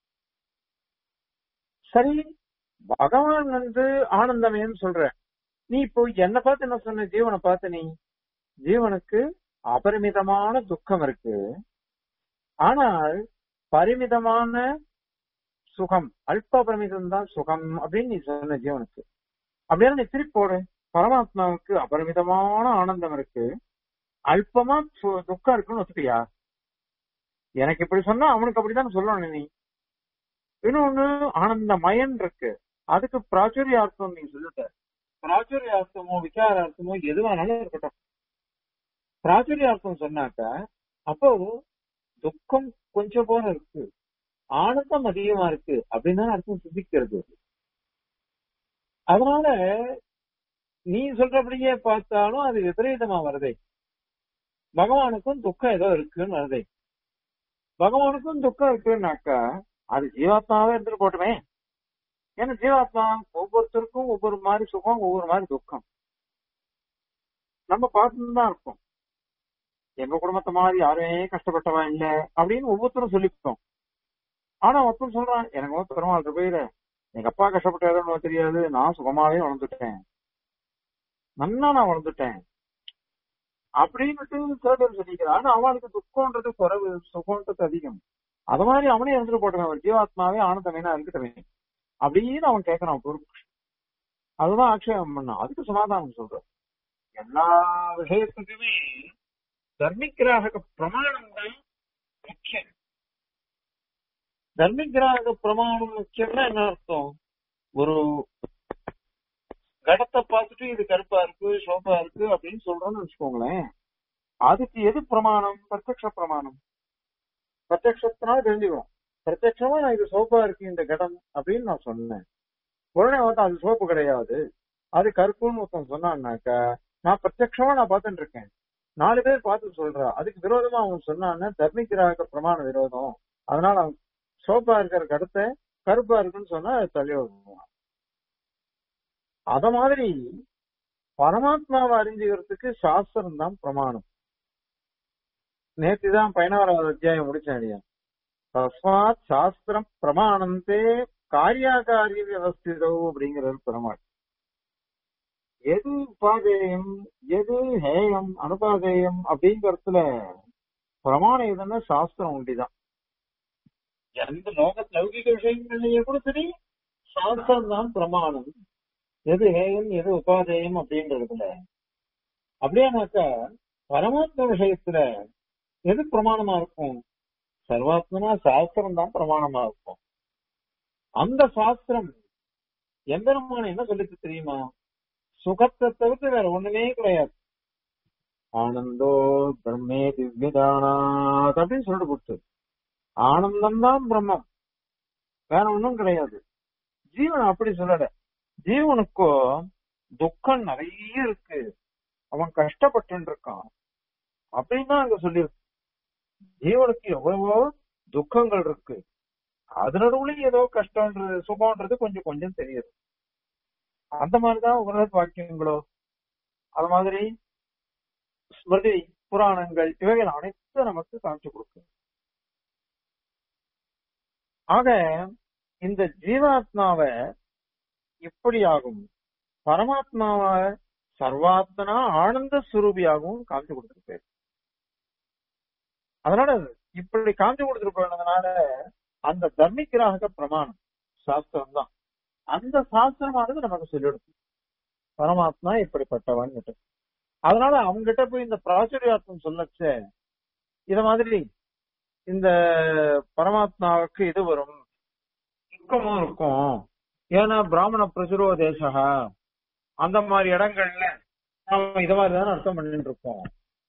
சரி பகவான் வந்து ஆனந்தமயம் சொல்ற நீ இப்போ என்ன பார்த்து என்ன சொன்ன ஜீவனை பார்த்து நீ ஜீவனுக்கு அபரிமிதமான துக்கம் இருக்கு ஆனால் பரிமிதமான சுகம் அல்ப பரிமிதம் தான் சுகம் அப்படின்னு நீ சொன்ன ஜீவனுக்கு அப்படியே நீ திருப்பி போடு பரமாத்மாவுக்கு அபரிமிதமான ஆனந்தம் இருக்கு அல்பமா சு- துக்கம் இருக்குன்னு ஒத்துப்பியா எனக்கு இப்படி சொன்னா அவனுக்கு அப்படிதான் சொல்லணும் நீ இன்னொன்னு ஆனந்தமயன் இருக்கு அதுக்கு பிராச்சுரியார்த்தம் நீ சொல்லிட்ட பிராச்சுரியார்த்தமோ விசாரார்த்தமோ எதுவானாலும் இருக்கட்டும் பிராச்சுரியார்த்தம் சொன்னாக்க அப்போ துக்கம் கொஞ்சம் போல இருக்கு ஆனந்தம் அதிகமா இருக்கு அப்படின்னு தான் அர்த்தம் சிந்திக்கிறது அதனால நீ சொல்றபடியே பார்த்தாலும் அது விபரீதமா வருதே பகவானுக்கும் துக்கம் ஏதோ இருக்குன்னு வருதே பகவானுக்கும் துக்கம் இருக்குன்னாக்கா அது ஜீவாத்மாவே இருந்துட்டு போட்டுமே ஏன்னா ஜீவாத்மா ஒவ்வொருத்தருக்கும் ஒவ்வொரு மாதிரி சுகம் ஒவ்வொரு மாதிரி துக்கம் நம்ம பார்த்துட்டு தான் இருக்கோம் எங்க குடும்பத்தை மாதிரி யாருமே கஷ்டப்பட்டவா இல்ல அப்படின்னு ஒவ்வொருத்தரும் சொல்லிக்கிட்டோம் ஆனா ஒருத்தன் சொல்றான் எனக்கு வந்து பெருமாள் போயிரு எங்க அப்பா கஷ்டப்பட்டாருன்னு தெரியாது நான் சுகமாவே வளர்ந்துட்டேன் நன்னா நான் வளர்ந்துட்டேன் அப்படின்னுட்டு சில பேர் சொல்லிக்கிறான் ஆனா அவனுக்கு துக்கம்ன்றது குறைவு சுகம்ன்றது அதிகம் அது மாதிரி அவனே இருந்துட்டு போட்டுவேன் ஒரு ஜீவாத்மாவே ஆனந்தமேனா இருக்கட்டவே அப்படின்னு அவன் கேட்கறான் பொறுப்பு அதுதான் ஆக்ஷேபம் பண்ணான் அதுக்கு சமாதானம் சொல்றான் எல்லா விஷயத்துக்குமே தர்மிகிராக பிரமாணம் தான் முக்கியம் தர்மிகிராக பிரமாணம் முக்கியம்னா என்ன அர்த்தம் ஒரு கடத்தை பார்த்துட்டு இது கருப்பா இருக்கு சோப்பா இருக்கு அப்படின்னு சொல்றோம்னு வச்சுக்கோங்களேன் அதுக்கு எது பிரமாணம் பிரத்யக்ஷ பிரமாணம் பிரத்யக்ஷத்தினால தெரிஞ்சுக்கணும் பிரத்யட்சமா நான் இது சோப்பா இருக்கு இந்த கடம் அப்படின்னு நான் சொன்னேன் உடனே வந்து அது சோப்பு கிடையாது அது கருப்புன்னு ஒருத்தன் சொன்னான்னாக்கா நான் பிரத்யட்சமா நான் பார்த்துட்டு இருக்கேன் நாலு பேர் பார்த்து சொல்றா அதுக்கு விரோதமா அவன் சொன்னான்னா தர்மிகிராக பிரமாண விரோதம் அதனால அவன் சோப்பா இருக்கிற கடத்தை கருப்பா இருக்குன்னு சொன்னா அது தள்ளி விடுவான் அத மாதிரி பரமாத்மாவை அறிஞ்சுக்கிறதுக்கு சாஸ்திரம் தான் பிரமாணம் நேத்து தான் பதினாறாவது அத்தியாயம் முடிச்சேன் இல்லையா தஸ்மாத் சாஸ்திரம் பிரமாணந்தே காரியாகாரிய வியவஸ்திதோ அப்படிங்கிறது பெருமாள் எது உபாதேயம் எது ஹேயம் அனுபாதேயம் அப்படிங்கறதுல பிரமாணம் எதுன்னா சாஸ்திரம் உண்டிதான் எந்த லோக லௌகிக விஷயங்கள்லயே கூட சரி சாஸ்திரம் தான் பிரமாணம் எது ஹேயம் எது உபாதேயம் அப்படின்றதுல அப்படியானாக்கா பரமாத்ம விஷயத்துல எது பிரமாணமா இருக்கும் சர்வாத்மனா சாஸ்திரம் தான் பிரமாணமா இருக்கும் அந்த சாஸ்திரம் எம்பெருமான என்ன சொல்லிச்சு தெரியுமா சுகத்தை தவிர்த்து வேற ஒண்ணுமே கிடையாது ஆனந்தோ பிரம்மே திவ்யதானாத் அப்படின்னு சொல்லிட்டு கொடுத்து ஆனந்தம் தான் பிரம்மம் வேற ஒண்ணும் கிடையாது ஜீவன் அப்படி சொல்லல ஜீவனுக்கோ துக்கம் நிறைய இருக்கு அவன் கஷ்டப்பட்டு இருக்கான் அப்படின்னு தான் அங்க சொல்லியிருக்கு ஜீவனுக்கு எவ்வளவோ துக்கங்கள் இருக்கு அது நடுவுலயும் ஏதோ கஷ்டம்ன்றது சுகம்ன்றது கொஞ்சம் கொஞ்சம் தெரியுது அந்த மாதிரிதான் உலக வாக்கியங்களோ அது மாதிரி ஸ்மிருதி புராணங்கள் இவைகள் அனைத்தும் நமக்கு காமிச்சு கொடுக்கும் ஆக இந்த ஜீவாத்மாவை இப்படி ஆகும் பரமாத்மாவை சர்வாத்மனா ஆனந்த சுரூபியாகவும் காமிச்சு கொடுத்துருப்பாரு அதனால இப்படி காமிச்சு கொடுத்துருப்பதுனால அந்த தர்மிக்கிராக பிரமாணம் சாஸ்திரம் தான் அந்த சாஸ்திரமானது நமக்கு சொல்லிடுது பரமாத்மா இப்படிப்பட்டவன் அதனால அவங்ககிட்ட போய் இந்த பிராச்சுரியார்த்தம் சொல்லச்ச இத மாதிரி இந்த பரமாத்மாவுக்கு இது வரும் துக்கமும் இருக்கும் ஏன்னா பிராமண பிரசுரோ தேசா அந்த மாதிரி இடங்கள்ல நாம இத மாதிரி தானே அர்த்தம் பண்ணிட்டு இருக்கோம்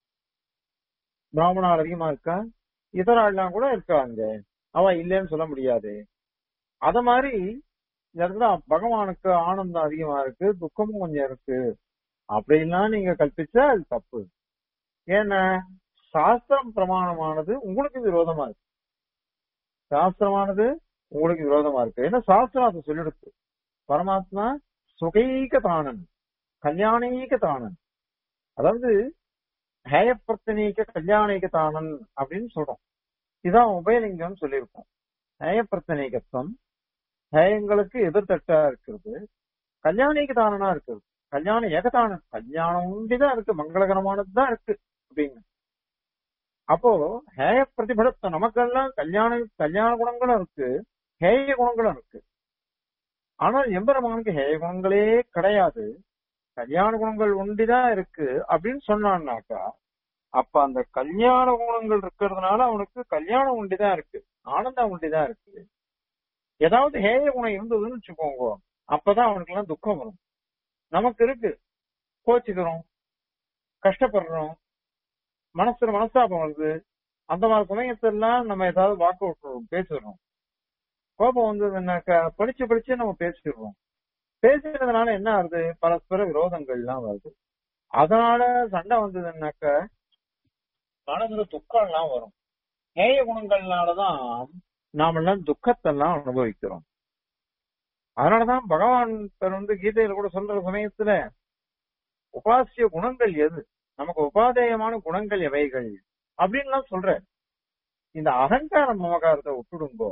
பிராமணால் அதிகமா இருக்கா இதர ஆள்லாம் கூட இருக்காங்க அவ இல்லைன்னு சொல்ல முடியாது அத மாதிரி இந்த இடத்துல பகவானுக்கு ஆனந்தம் அதிகமா இருக்கு துக்கமும் கொஞ்சம் இருக்கு அப்படின்லாம் நீங்க கல்பிச்சா அது தப்பு ஏன்னா சாஸ்திரம் பிரமாணமானது உங்களுக்கு விரோதமா இருக்கு சாஸ்திரமானது உங்களுக்கு விரோதமா இருக்கு ஏன்னா சாஸ்திரம் அதை சொல்லிடுச்சு பரமாத்மா சுகைக தானன் கல்யாணீக தானன் அதாவது ஹேயப்பிரத்தனீக கல்யாணிக தானன் அப்படின்னு சொல்றோம் இதான் உபயலிங்கம் சொல்லியிருக்கோம் ஹேயப்பிரத்தனீகத்துவம் ஹேயங்களுக்கு எதிர்த்தட்டா இருக்கிறது கல்யாணிக்கு தானனா இருக்கிறது கல்யாணம் ஏகதானம் கல்யாணம் உண்டிதான் இருக்கு மங்களகரமானது தான் இருக்கு அப்படின்னு அப்போ ஹேய பிரதிபலத்தை நமக்கெல்லாம் கல்யாண கல்யாண குணங்களும் இருக்கு ஹேய குணங்களும் இருக்கு ஆனால் எம்பெருமானுக்கு ஹேய குணங்களே கிடையாது கல்யாண குணங்கள் ஒண்டிதான் இருக்கு அப்படின்னு சொன்னான்னாக்கா அப்ப அந்த கல்யாண குணங்கள் இருக்கிறதுனால அவனுக்கு கல்யாணம் உண்டிதான் இருக்கு ஆனந்தம் உண்டிதான் இருக்கு ஏதாவது ஹேய குணம் இருந்ததுன்னு வச்சுக்கோங்க அப்பதான் அவனுக்கு எல்லாம் துக்கம் வரும் நமக்கு இருக்கு கோச்சுக்கிறோம் கஷ்டப்படுறோம் மனசுல மனஸ்தாபம் வருது அந்த மாதிரி சமயத்தெல்லாம் நம்ம ஏதாவது வாக்கு விட்டுறோம் பேசிடுறோம் கோபம் வந்ததுன்னாக்கா படிச்சு படிச்சு நம்ம பேசிடுறோம் பேசுறதுனால என்ன ஆகுது பரஸ்பர விரோதங்கள்லாம் வருது அதனால சண்டை வந்ததுன்னாக்கா மனசுல துக்கம் எல்லாம் வரும் நேய குணங்கள்னாலதான் நாமெல்லாம் துக்கத்தெல்லாம் அனுபவிக்கிறோம் அதனாலதான் பகவான் வந்து கீதையில கூட சொல்ற சமயத்துல உபாசிய குணங்கள் எது நமக்கு உபாதேயமான குணங்கள் எவைகள் அப்படின்லாம் சொல்ற இந்த அகங்கார மமகாரத்தை விட்டுடுங்கோ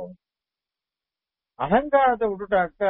அகங்காரத்தை விட்டுட்டாக்கா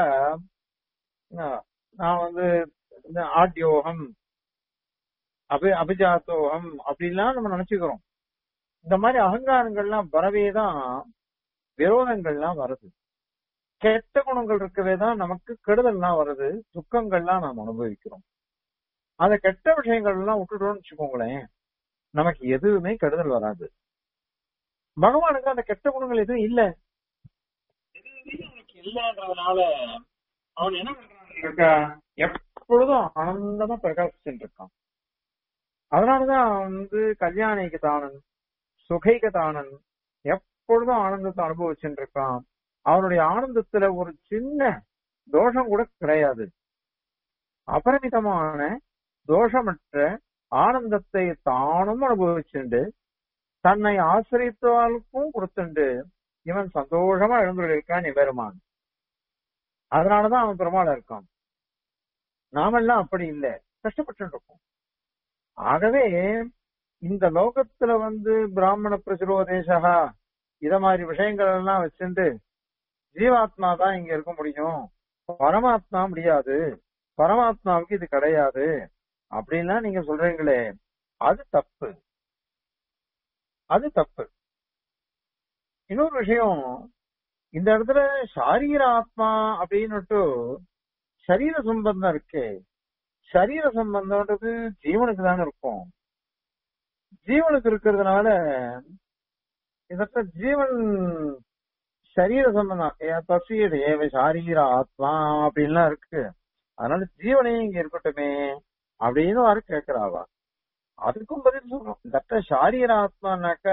நான் வந்து இந்த ஆட்யோகம் அபி அபிஜாத்தோகம் அப்படின்லாம் நம்ம நினைச்சுக்கிறோம் இந்த மாதிரி அகங்காரங்கள்லாம் வரவே தான் விரோதங்கள்லாம் வருது கெட்ட குணங்கள் இருக்கவே தான் நமக்கு கெடுதல்லாம் வருது துக்கங்கள்லாம் நாம் அனுபவிக்கிறோம் அந்த கெட்ட விஷயங்கள் எல்லாம் விட்டுட்டோம்னு வச்சுக்கோங்களேன் நமக்கு எதுவுமே கெடுதல் வராது பகவானுக்கு அந்த கெட்ட குணங்கள் எதுவும் இல்ல எதுவுமே அவனுக்கு இல்லன்றதுனால அவன் என்ன பண்றான் எப்பொழுதும் ஆனந்தமா பிரகாசிச்சுட்டு இருக்கான் அதனாலதான் அவன் வந்து கல்யாணிக்கு தானன் சுகைக்கு தானன் எப்பொழுதும் ஆனந்தத்தை அனுபவிச்சுட்டு இருக்கான் அவனுடைய ஆனந்தத்துல ஒரு சின்ன தோஷம் கூட கிடையாது அபரிமிதமான தோஷமற்ற ஆனந்தத்தை தானும் அனுபவிச்சுண்டு தன்னை ஆசிரியத்தாளுக்கும் கொடுத்துண்டு இவன் சந்தோஷமா எழுந்துள்ளிருக்கான் பெருமான் அதனாலதான் அவன் பெருமாள் இருக்கான் நாமெல்லாம் அப்படி இல்லை கஷ்டப்பட்டு இருக்கோம் ஆகவே இந்த லோகத்துல வந்து பிராமண பிரசுரோதேசா இத மாதிரி விஷயங்கள் எல்லாம் வச்சுட்டு ஜீவாத்மா தான் இங்க இருக்க முடியும் பரமாத்மா முடியாது பரமாத்மாவுக்கு இது கிடையாது அப்படின்லாம் நீங்க சொல்றீங்களே அது தப்பு அது தப்பு இன்னொரு விஷயம் இந்த இடத்துல சாரீர ஆத்மா அப்படின்னுட்டு சரீர சம்பந்தம் இருக்கே சரீர சம்பந்தம்ன்றது ஜீவனுக்கு தானே இருக்கும் ஜீவனுக்கு இருக்கிறதுனால இதற்கு ஜீவன் சரீர சம்பந்தம் பசியது ஏவ சாரீர ஆத்மா அப்படின்லாம் இருக்கு அதனால ஜீவனே இங்க இருக்கட்டுமே அப்படின்னு வர கேக்குறாவா அதுக்கும் பதில் சொல்லணும் இந்த சாரீர ஆத்மானாக்க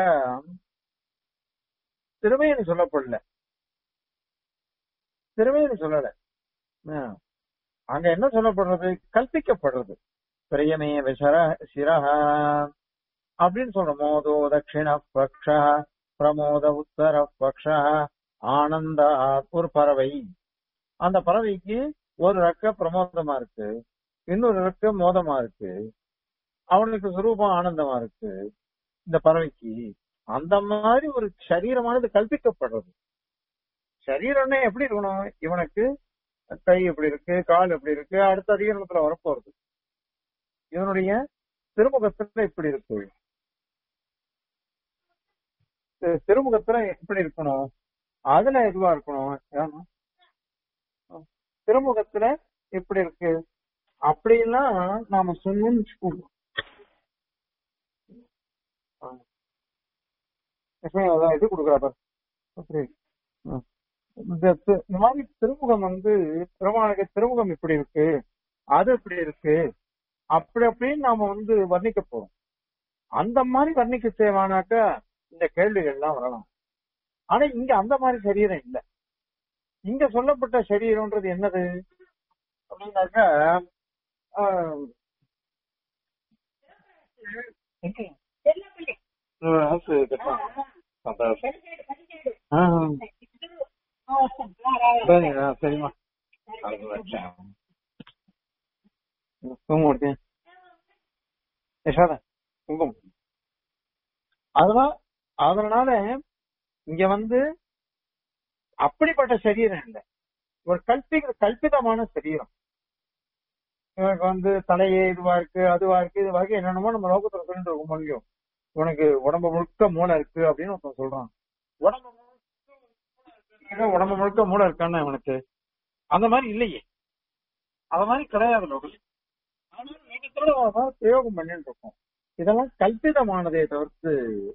திருமையினு சொல்லப்படல திருமையினு சொல்லல ஆஹ். அங்க என்ன சொல்லப்படுறது கல்பிக்கப்படுறது பிரியமே விஷர சிரஹ அப்படின்னு சொல்ற மோதோ தட்சிண பக்ஷ பிரமோத உத்தர பக்ஷ ஆனந்த ஒரு பறவை அந்த பறவைக்கு ஒரு ரெக்க பிரமோதமா இருக்கு இன்னொரு ரெக்க மோதமா இருக்கு அவனுக்கு சுரூபம் ஆனந்தமா இருக்கு இந்த பறவைக்கு அந்த மாதிரி ஒரு சரீரமானது கல்பிக்கப்படுறது சரீரம்னே எப்படி இருக்கணும் இவனுக்கு கை எப்படி இருக்கு கால் எப்படி இருக்கு அடுத்த அதிகாரத்துல வரப்போறது இவனுடைய திருமுகத்துல இப்படி இருக்கு தி- திருமுகத்துல எப்படி இருக்கணும் அதுல எதுவா இருக்கணும் ஏன்னா, திருமுகத்துல இப்படி இருக்கு அப்படிலாம் நாம சொன்னோம்னு வச்சுக்கோங்க ஆ. லட்சுமி அதான் இது கொடுக்குறா பாரு அப்படி ஆ. இந்த தி- இந்த மாதிரி திருமுகம் வந்து பெருமாளுக்கு திருமுகம் இப்படி இருக்கு அது இப்படி இருக்கு அப்படி அப்படின்னு நாம வந்து வர்ணிக்க போறோம் அந்த மாதிரி வர்ணிக்க தேவானாக்க இந்த கேள்விகள் எல்லாம் வரலாம் ஆனா இங்க அந்த மாதிரி சரீரம் இல்ல இங்க சொல்லப்பட்ட சரீரம்ன்றது என்னது அப்படின்னாக்கா ஆஹ், எங்க? ஆஹ், அது கட்டலாம். சந்தோஷம். ஆஹ், சரிங்க, சரிம்மா அது வச்சேன். குங்குமம் எடுத்தேன். யசோதா, குங்குமம். அதெல்லாம் அதனால இங்க வந்து அப்படிப்பட்ட சரீரம் இல்லை ஒரு கல்பி கல்பிதமான சரீரம் இவனுக்கு வந்து தலையே இதுவா இருக்கு அதுவா இருக்கு இதுவா இருக்கு என்னென்னமோ நம்ம லோகத்துல சொல்லிட்டு இருக்க முடியும் உனக்கு உடம்பு முழுக்க மூளை இருக்கு அப்படின்னு ஒருத்தன் சொல்றான் உடம்பு முழுக்க உடம்பு முழுக்க மூளை இருக்கான்னு இவனுக்கு அந்த மாதிரி இல்லையே அது மாதிரி கிடையாது லோகம் ஆனா லோகத்தோட அவன் பிரயோகம் பண்ணிட்டு இருக்கோம் இதெல்லாம் கல்பிதமானதே தவிர்த்து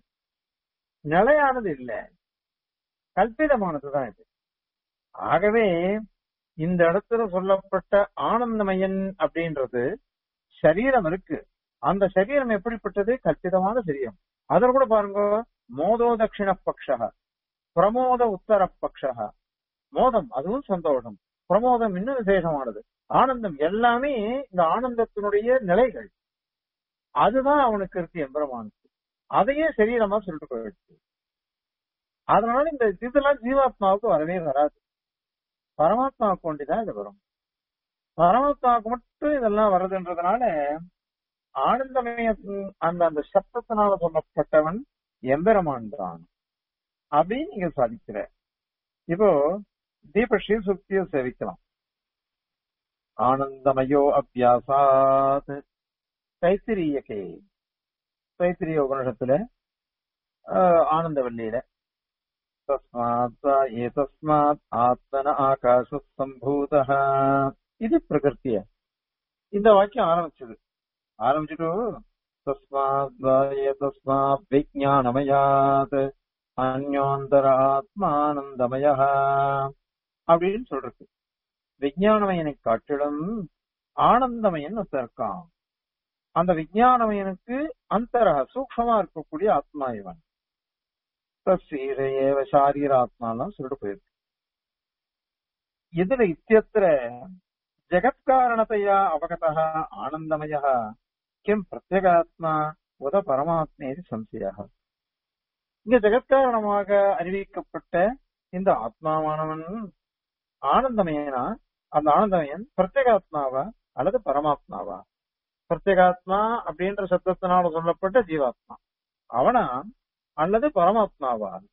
நிலையானது இல்ல கல்பிதமானதுதான் இது ஆகவே இந்த இடத்துல சொல்லப்பட்ட ஆனந்தமயன் அப்படின்றது சரீரம் இருக்கு அந்த சரீரம் எப்படிப்பட்டது கல்பிதமான சரீரம் அதில் கூட பாருங்க மோதோ தட்சிண பக்ஷ பிரமோத உத்தர பக்ஷ மோதம் அதுவும் சந்தோஷம் பிரமோதம் இன்னும் விசேஷமானது ஆனந்தம் எல்லாமே இந்த ஆனந்தத்தினுடைய நிலைகள் அதுதான் அவனுக்கு இருக்கு எம்பெருமானுக்கு அதையே சரீரமா சொல்லிட்டு போயிடுச்சு அதனால இந்த இதெல்லாம் ஜீவாத்மாவுக்கு வரவே வராது பரமாத்மாவுக்கு கொண்டுதான் இது வரும் பரமாத்மாவுக்கு மட்டும் இதெல்லாம் வருதுன்றதுனால ஆனந்தமய அந்த அந்த சப்தத்தினால சொல்லப்பட்டவன் எம்பெருமான் தான் அப்படின்னு நீங்க சாதிக்கிற இப்போ தீப ஸ்ரீசுக்தியை சேவிக்கலாம் ஆனந்தமயோ அபியாசாத் தைத்திரியகே தைத்திரிய உபனிஷத்துல ஆஹ், ஆனந்தவல்லியில தஸ்மாத் ஏதஸ்மாத் ஆத்மன ஆகாச சம்பூத இது பிரகிருத்திய இந்த வாக்கியம் ஆரம்பிச்சது ஆரம்பிச்சுட்டு தஸ்மாத் ஏதஸ்மாத் விஜானமயாத் அந்யோந்தர ஆத்மானந்தமய அப்படின்னு சொல்றது விஞ்ஞானமயனை காட்டிலும் ஆனந்தமயன் ஒருத்தன் இருக்கான் அந்த விஞ்ஞானமயனுக்கு அந்தரக சூக்ஷமா இருக்கக்கூடிய ஆத்மா இவன் தஸ்வீரையேவ சாரீராத்மாலாம் சொல்லிட்டு போயிருக்கு இதுல இத்தியத்திர ஜெகத்காரணத்தையா அவகதா ஆனந்தமய கிம் பிரத்யேகாத்மா உத பரமாத்மேதி சம்சயா இங்க ஜெகத்காரணமாக அறிவிக்கப்பட்ட இந்த ஆத்மாவானவன் ஆனந்தமயனா அந்த ஆனந்தமயன் பிரத்யேகாத்மாவா அல்லது பரமாத்மாவா பிரத்யேகாத்மா அப்படின்ற சப்தத்தினால சொல்லப்பட்ட ஜீவாத்மா அவனா அல்லது பரமாத்மாவா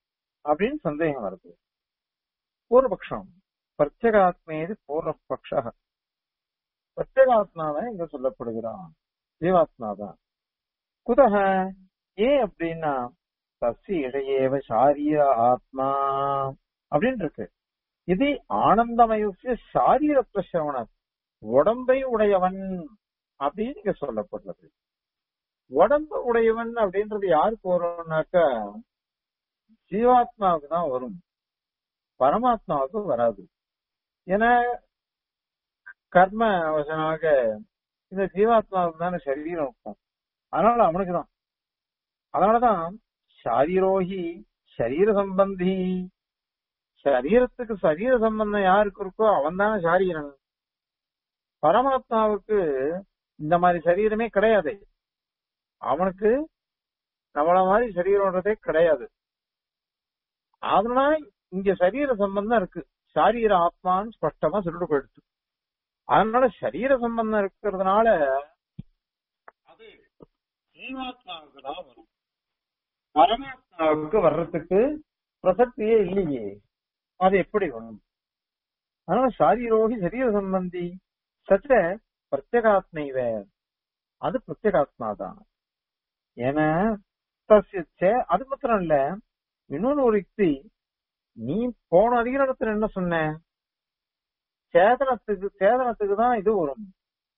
அப்படின்னு சந்தேகம் வருது பூர்வபக்ஷம் பிரத்யகாத்மேது பூர்வபக்ஷ பிரத்யகாத்மா தான் இங்க சொல்லப்படுகிறான் ஜீவாத்மா தான் குதக ஏன் அப்படின்னா தசி இடையேவ சாரீர ஆத்மா அப்படின்னு இருக்கு இது ஆனந்தமயசிய சாரீர பிரசவணம் உடம்பை உடையவன் அப்படின்னு இங்க சொல்லப்படுறது உடம்பு உடையவன் அப்படின்றது யாருக்கு வரும்னாக்கா ஜீவாத்மாவுக்கு தான் வரும் பரமாத்மாவுக்கு வராது ஏன்னா கர்ம வசனாக இந்த ஜீவாத்மாவுக்கு தானே சரீரம் இருக்கும் அதனால அவனுக்கு தான் அதனாலதான் சாரீரோகி சரீர சம்பந்தி சரீரத்துக்கு சரீர சம்பந்தம் யாருக்கு இருக்கோ அவன் தானே சாரீரன் பரமாத்மாவுக்கு இந்த மாதிரி சரீரமே கிடையாது அவனுக்கு நம்மள மாதிரி சரீரம்ன்றதே கிடையாது அதனால இங்க சரீர சம்பந்தம் இருக்கு சாரீர ஆத்மான்னு ஸ்பஷ்டமா சொல்லிட்டு போயிடுச்சு அதனால சரீர சம்பந்தம் இருக்கிறதுனால அது ஜீவாத்மாவுக்கு தான் வரும் பரமாத்மாவுக்கு வர்றதுக்கு பிரசக்தியே இல்லையே அது எப்படி வரும் அதனால சாரீரோகி சரீர சம்பந்தி சச்ச பிரத்யகாத்மைவ அது பிரத்யகாத்மா தான் ஏன்னா தஸ்ய அது மாத்திரம் இல்ல இன்னொன்னு ஒரு யுக்தி நீ போன அதிகாரத்துல என்ன சொன்ன சேதனத்துக்கு சேதனத்துக்கு தான் இது வரும்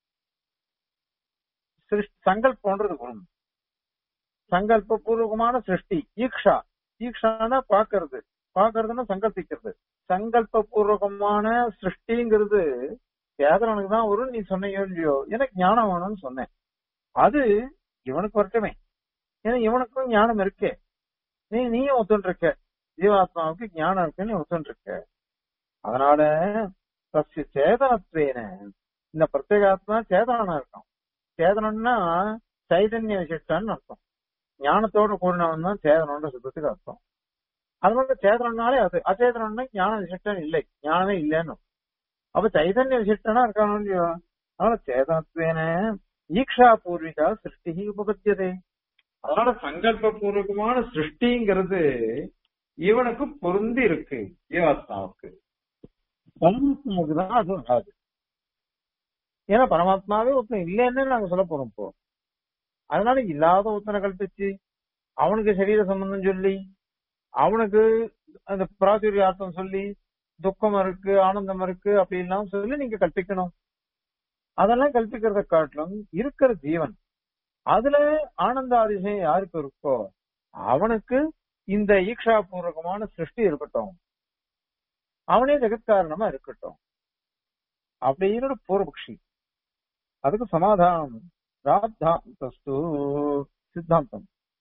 சங்கல்பன்றது வரும் சங்கல்ப பூர்வகமான சிருஷ்டி ஈக்ஷா ஈக்ஷானா பாக்குறது பாக்குறதுன்னா சங்கல்பிக்கிறது சங்கல்ப பூர்வகமான சிருஷ்டிங்கிறது சேதனனுக்கு தான் வரும் நீ சொன்னையோ இல்லையோ எனக்கு ஞானம் வேணும்னு சொன்னேன் அது இவனுக்கு வரட்டுமே ஏன்னா இவனுக்கும் ஞானம் இருக்கே நீ நீயும் ஒத்துன்னு இருக்க ஜீவாத்மாவுக்கு ஞானம் இருக்குன்னு நீ ஒத்துன்னு இருக்க அதனால தஸ்ய சேதனத்வேன இந்த பிரத்யேகாத்மா சேதனா இருக்கும் சேதனம்னா சைதன்ய விசிஷ்டான்னு அர்த்தம் ஞானத்தோட கூடினவன் தான் சேதனம்ன்ற சுத்தத்துக்கு அர்த்தம் அதனால சேதனம்னாலே அது அச்சேதனம்னா ஞான விசிஷ்டம் இல்லை ஞானமே இல்லைன்னு அப்ப சைதன்ய விசிஷ்டனா இருக்கானோ இல்லையோ அதனால சேதனத்வேன ஈக்ஷா பூர்விகா சிருஷ்டி உபபத்தியதே அதனால சங்கல்ப பூர்வகமான சிருஷ்டிங்கிறது இவனுக்கு பொருந்தி இருக்கு ஜீவாத்மாவுக்கு பரமாத்மாவுக்கு தான் அது வராது ஏன்னா பரமாத்மாவே ஒருத்தன் இல்லைன்னு நாங்க சொல்ல போறோம் இப்போ அதனால இல்லாத ஒருத்தனை கல்பிச்சு அவனுக்கு சரீர சம்பந்தம் சொல்லி அவனுக்கு அந்த பிராச்சுரியார்த்தம் சொல்லி துக்கம் இருக்கு ஆனந்தம் இருக்கு அப்படின்லாம் சொல்லி நீங்க கற்பிக்கணும் அதெல்லாம் கல்பிக்கிறத காட்டிலும் இருக்கிற ஜீவன் அதுல ஆனந்த அதிசயம் யாருக்கு இருக்கோ அவனுக்கு இந்த ஈக்ஷா பூர்வகமான சிருஷ்டி இருக்கட்டும் அவனே ஜெகத்காரணமா இருக்கட்டும் அப்படின்னு பூர்வபக்ஷி அதுக்கு சமாதானம் ராத்தாந்தஸ்து சித்தாந்தம்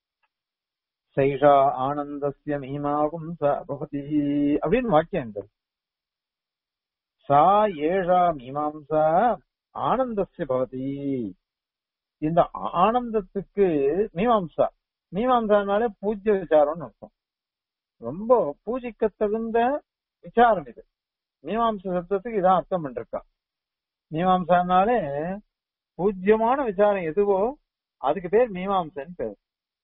சைஷா ஆனந்தஸ்ய மீமாவும் ச பவதி அப்படின்னு வாக்கியங்கள் சா ஏஷா மீமாம்சா ஆனந்தஸ்ய பவதி இந்த ஆனந்தத்துக்கு மீமாம்சா மீமாம்சானாலே பூஜ்ய விசாரம்னு அர்த்தம் ரொம்ப பூஜிக்க தகுந்த விசாரம் இது மீமாம்ச சப்தத்துக்கு இதான் அர்த்தம் பண்ணிருக்கா மீமாம்சானாலே பூஜ்யமான விசாரம் எதுவோ அதுக்கு பேர் மீமாம்சன்னு பேர்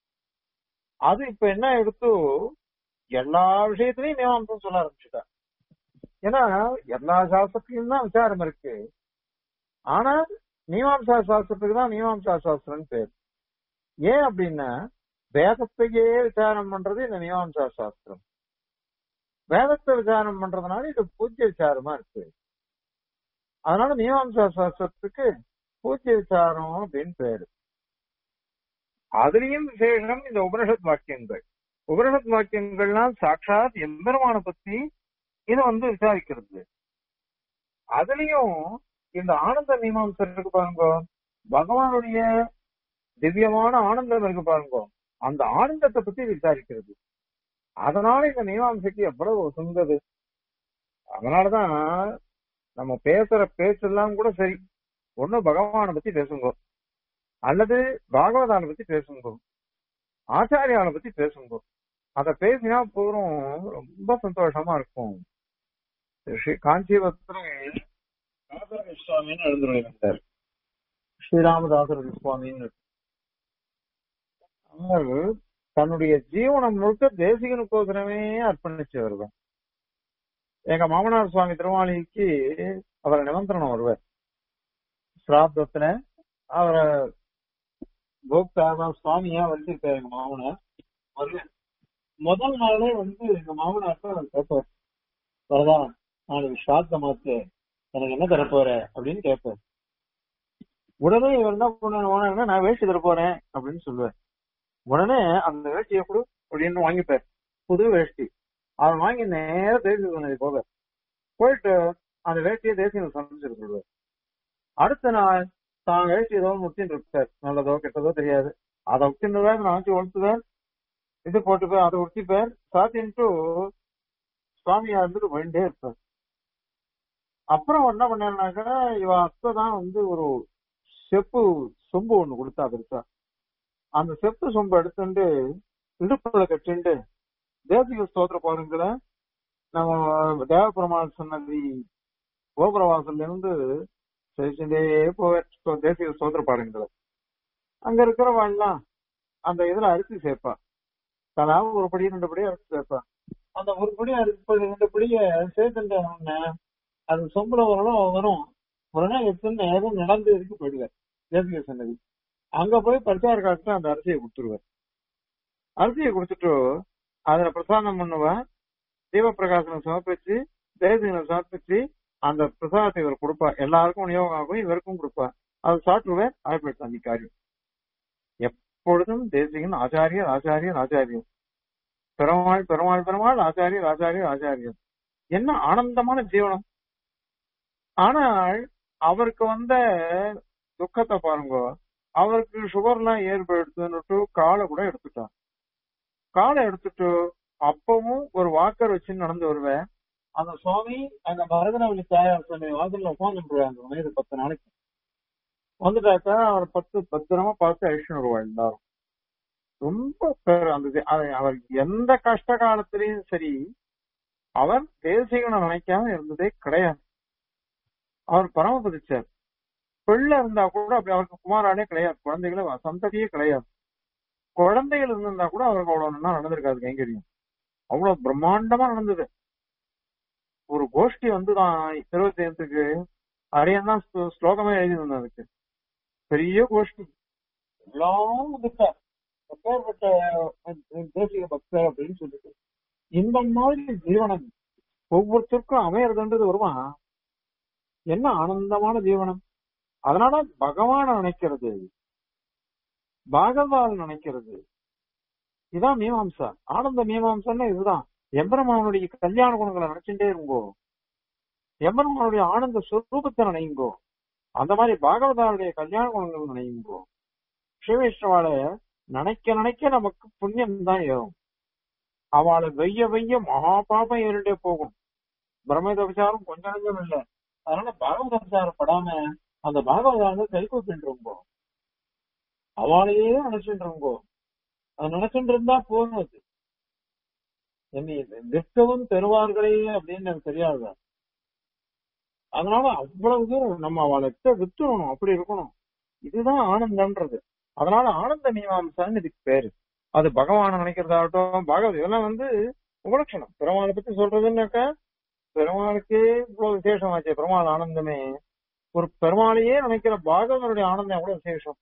அது இப்ப என்ன எடுத்து எல்லா விஷயத்திலையும் மீமாம்சம் சொல்ல ஆரம்பிச்சுட்டா ஏன்னா எல்லா சாஸ்திரத்திலும் தான் விசாரம் இருக்கு ஆனா மீமாம்சா சாஸ்திரத்துக்கு தான் மீமாம்சா சாஸ்திரம்னு பேர் ஏன் அப்படின்னா வேதத்தையே விசாரம் பண்றது இந்த மீமாம்சா சாஸ்திரம் வேதத்தை விசாரம் பண்றதுனால இது பூஜ்ய விசாரமா இருக்கு அதனால மீமாம்சா சாஸ்திரத்துக்கு பூஜ்ய விசாரம் அப்படின்னு பேரு அதுலயும் விசேஷம் இந்த உபனிஷத் வாக்கியங்கள் உபனிஷத் வாக்கியங்கள்லாம் சாட்சாத் எம்பெருமான பத்தி இது வந்து விசாரிக்கிறது அதுலயும் இந்த ஆனந்த மீமாம்சம் இருக்கு பாருங்க பகவானுடைய திவ்யமான ஆனந்தம் இருக்கு பாருங்க அந்த ஆனந்தத்தை பத்தி விசாரிக்கிறது அதனால இந்த மீமாம்சைக்கு எவ்வளவு சுந்தது அதனாலதான் நம்ம பேசுற பேச்செல்லாம் கூட சரி ஒண்ணு பகவானை பத்தி பேசுங்க அல்லது பாகவதான பத்தி பேசுங்க ஆச்சாரியால பத்தி பேசுங்க அத பேசினா போறோம் ரொம்ப சந்தோஷமா இருக்கும் ஸ்ரீ காஞ்சிபுரம் தாசர சுவாமின்னு எழுந்துருந்தார் ஸ்ரீராமதாசர சுவாமின்னு அவர் தன்னுடைய ஜீவனம் முழுக்க தேசிகனுக்கோசரமே அர்ப்பணிச்சு வருவேன் எங்க மாமனார் சுவாமி திருமாளிக்கு அவரை நிமந்திரணம் வருவார் சிராத்தத்துல அவரை கோப்தாரா சுவாமியா வச்சிருக்காரு எங்க மாமனார் வருவேன் முதல் நாளே வந்து எங்க மாமனார்ட்ட அவர் கேட்பார் வரதா நாளைக்கு ஸ்ராத்தமாத்து எனக்கு என்ன தரப்போற அப்படின்னு கேட்பார் உடனே இவர் என்ன பண்ணுவாங்கன்னா நான் வேஷ்டி தர போறேன் அப்படின்னு சொல்லுவார் உடனே அந்த வேஷ்டியை கொடு அப்படின்னு வாங்கிப்பார் புது வேஷ்டி அவர் வாங்கி நேர தேசிய சொன்னது போக போயிட்டு அந்த வேஷ்டியை தேசிய சமைச்சிட்டு சொல்லுவார் அடுத்த நாள் தான் வேஷ்டி ஏதோ முத்தின்னு இருப்பார் நல்லதோ கெட்டதோ தெரியாது அதை உத்தின்னுவார் நான் வச்சு ஒழுத்துவார் இது போட்டுப்பார் அதை உடுத்திப்பார் சாத்தின்ட்டு சுவாமியா இருந்துட்டு போயிட்டே இருப்பார் அப்புறம் என்ன பண்ணாருனாக்கா இவ அத்தை தான் வந்து ஒரு செப்பு சொம்பு ஒண்ணு கொடுத்தா பெருசா அந்த செப்பு சொம்பு எடுத்துட்டு இடுப்புல கட்டிண்டு தேசிக ஸ்தோத்திர பாருங்கள நம்ம தேவபெருமாள் சன்னதி கோபுரவாசல்ல இருந்து செலுத்திண்டே போவ தேசிக ஸ்தோத்திர பாருங்கள அங்க இருக்கிறவாள்லாம் அந்த இதுல அரிசி சேர்ப்பா தலாவும் ஒரு படி ரெண்டு படி அரிசி சேர்ப்பா அந்த ஒரு படி அரிசி ரெண்டு படிய சேர்த்துட்ட உடனே அது சொம்புல வரணும் வரும் உடனே எடுத்துன்னு நேரம் நடந்து இருக்கு போயிடுவார் தேசிக சன்னதி அங்க போய் பிரச்சார காலத்துல அந்த அரிசியை கொடுத்துருவார் அரிசியை கொடுத்துட்டு அதுல பிரசாதம் பண்ணுவா தீபப்பிரகாசனம் சமர்ப்பிச்சு தேசிகனை சமர்ப்பிச்சு அந்த பிரசாதத்தை இவர் கொடுப்பா எல்லாருக்கும் விநியோகம் ஆகும் இவருக்கும் கொடுப்பா அது சாப்பிடுவேன் ஆயிரத்தி அந்த காரியம் எப்பொழுதும் தேசிகன் ஆச்சாரியர் ஆச்சாரியர் ஆச்சாரியர் பெருமாள் பெருமாள் பெருமாள் ஆச்சாரியர் ஆச்சாரியர் ஆச்சாரியர் என்ன ஆனந்தமான ஜீவனம் ஆனால் அவருக்கு வந்த துக்கத்தை பாருங்க அவருக்கு சுகர்லாம் ஏற்படுத்துன்னுட்டு காலை கூட எடுத்துட்டான் காலை எடுத்துட்டு அப்பவும் ஒரு வாக்கர் வச்சு நடந்து வருவேன் அந்த சுவாமி அந்த பரதனவழி தாயார் சுவாமி வாசல்ல உட்காந்துருவாங்க அந்த வயது பத்து நாளைக்கு வந்துட்டாக்கா அவர் பத்து பத்திரமா பார்த்து அழிச்சுன்னு வருவா எல்லாரும் ரொம்ப பேர் அந்த இது- அது- அவர் எந்த கஷ்ட காலத்திலயும் சரி அவர் தேசிகனை நினைக்காம இருந்ததே கிடையாது அவர் பரமபதிச்சார் பிள்ளை இருந்தா கூட அப்படி அவருக்கு குமாரானே கிடையாது குழந்தைகள சந்ததியே கிடையாது குழந்தைகள் இருந்திருந்தா கூட அவருக்கு அவ்வளவு நல்லா நடந்திருக்காது கைங்கரியம் அவ்வளவு பிரம்மாண்டமா நடந்தது ஒரு கோஷ்டி வந்துதான் இருபத்தி ஐந்துக்கு அரியன் தான் ஸ்லோ- ஸ்லோகமே எழுதி வந்தது அதுக்கு பெரிய கோஷ்டி எல்லாரும் வந்துட்டார் எப்பேற்பட்ட தேசிக பக்தர் அப்படின்னு சொல்லிட்டு இந்த மாதிரி ஜீவனம் ஒவ்வொருத்தருக்கும் அமையறதுன்றது வருமா என்ன ஆனந்தமான ஜீவனம் அதனால பகவான நினைக்கிறது பாகவால் நினைக்கிறது இதான் மீமாம்சா ஆனந்த மீமாம்சன்னு இதுதான் எம்பெருமானுடைய கல்யாண குணங்களை நினைச்சுட்டே இருங்கோ எம்பெருமானுடைய ஆனந்த சுரூபத்தை நினைங்கோ அந்த மாதிரி பாகவதாருடைய கல்யாண குணங்கள் நினைங்கோ சிவவிஷ்ணவால நினைக்க நினைக்க நமக்கு புண்ணியம் தான் ஏறும் அவளை வெய்ய வெய்ய மகா பாபம் ஏறிட்டே போகும் பிரம்மத விசாரம் கொஞ்சம் நஞ்சம் இல்ல அதனால பாகவத விசாரம் படாம அந்த பாகவதாங்க கை கூப்பிட்டுருங்கோ அவளையே நினைச்சுட்டு இருங்கோ அது நினைச்சுட்டு இருந்தா போதும் அது என்னை விற்கவும் பெறுவார்களே அப்படின்னு எனக்கு தெரியாது அதனால அவ்வளவு தூரம் நம்ம அவளுக்கு வித்துடணும் அப்படி இருக்கணும் இதுதான் ஆனந்தம்ன்றது அதனால ஆனந்த மீமாம்சான்னு இதுக்கு பேரு அது பகவான நினைக்கிறதாகட்டும் பாகவத் இதெல்லாம் வந்து உபலட்சணம் பெருமாளை பத்தி சொல்றதுன்னாக்கா பெருமாளுக்கே இவ்வளவு விசேஷமாச்சே பெருமாள் ஆனந்தமே ஒரு பெருமாளையே நினைக்கிற பாகவனுடைய ஆனந்தம் எவ்வளவு விசேஷம்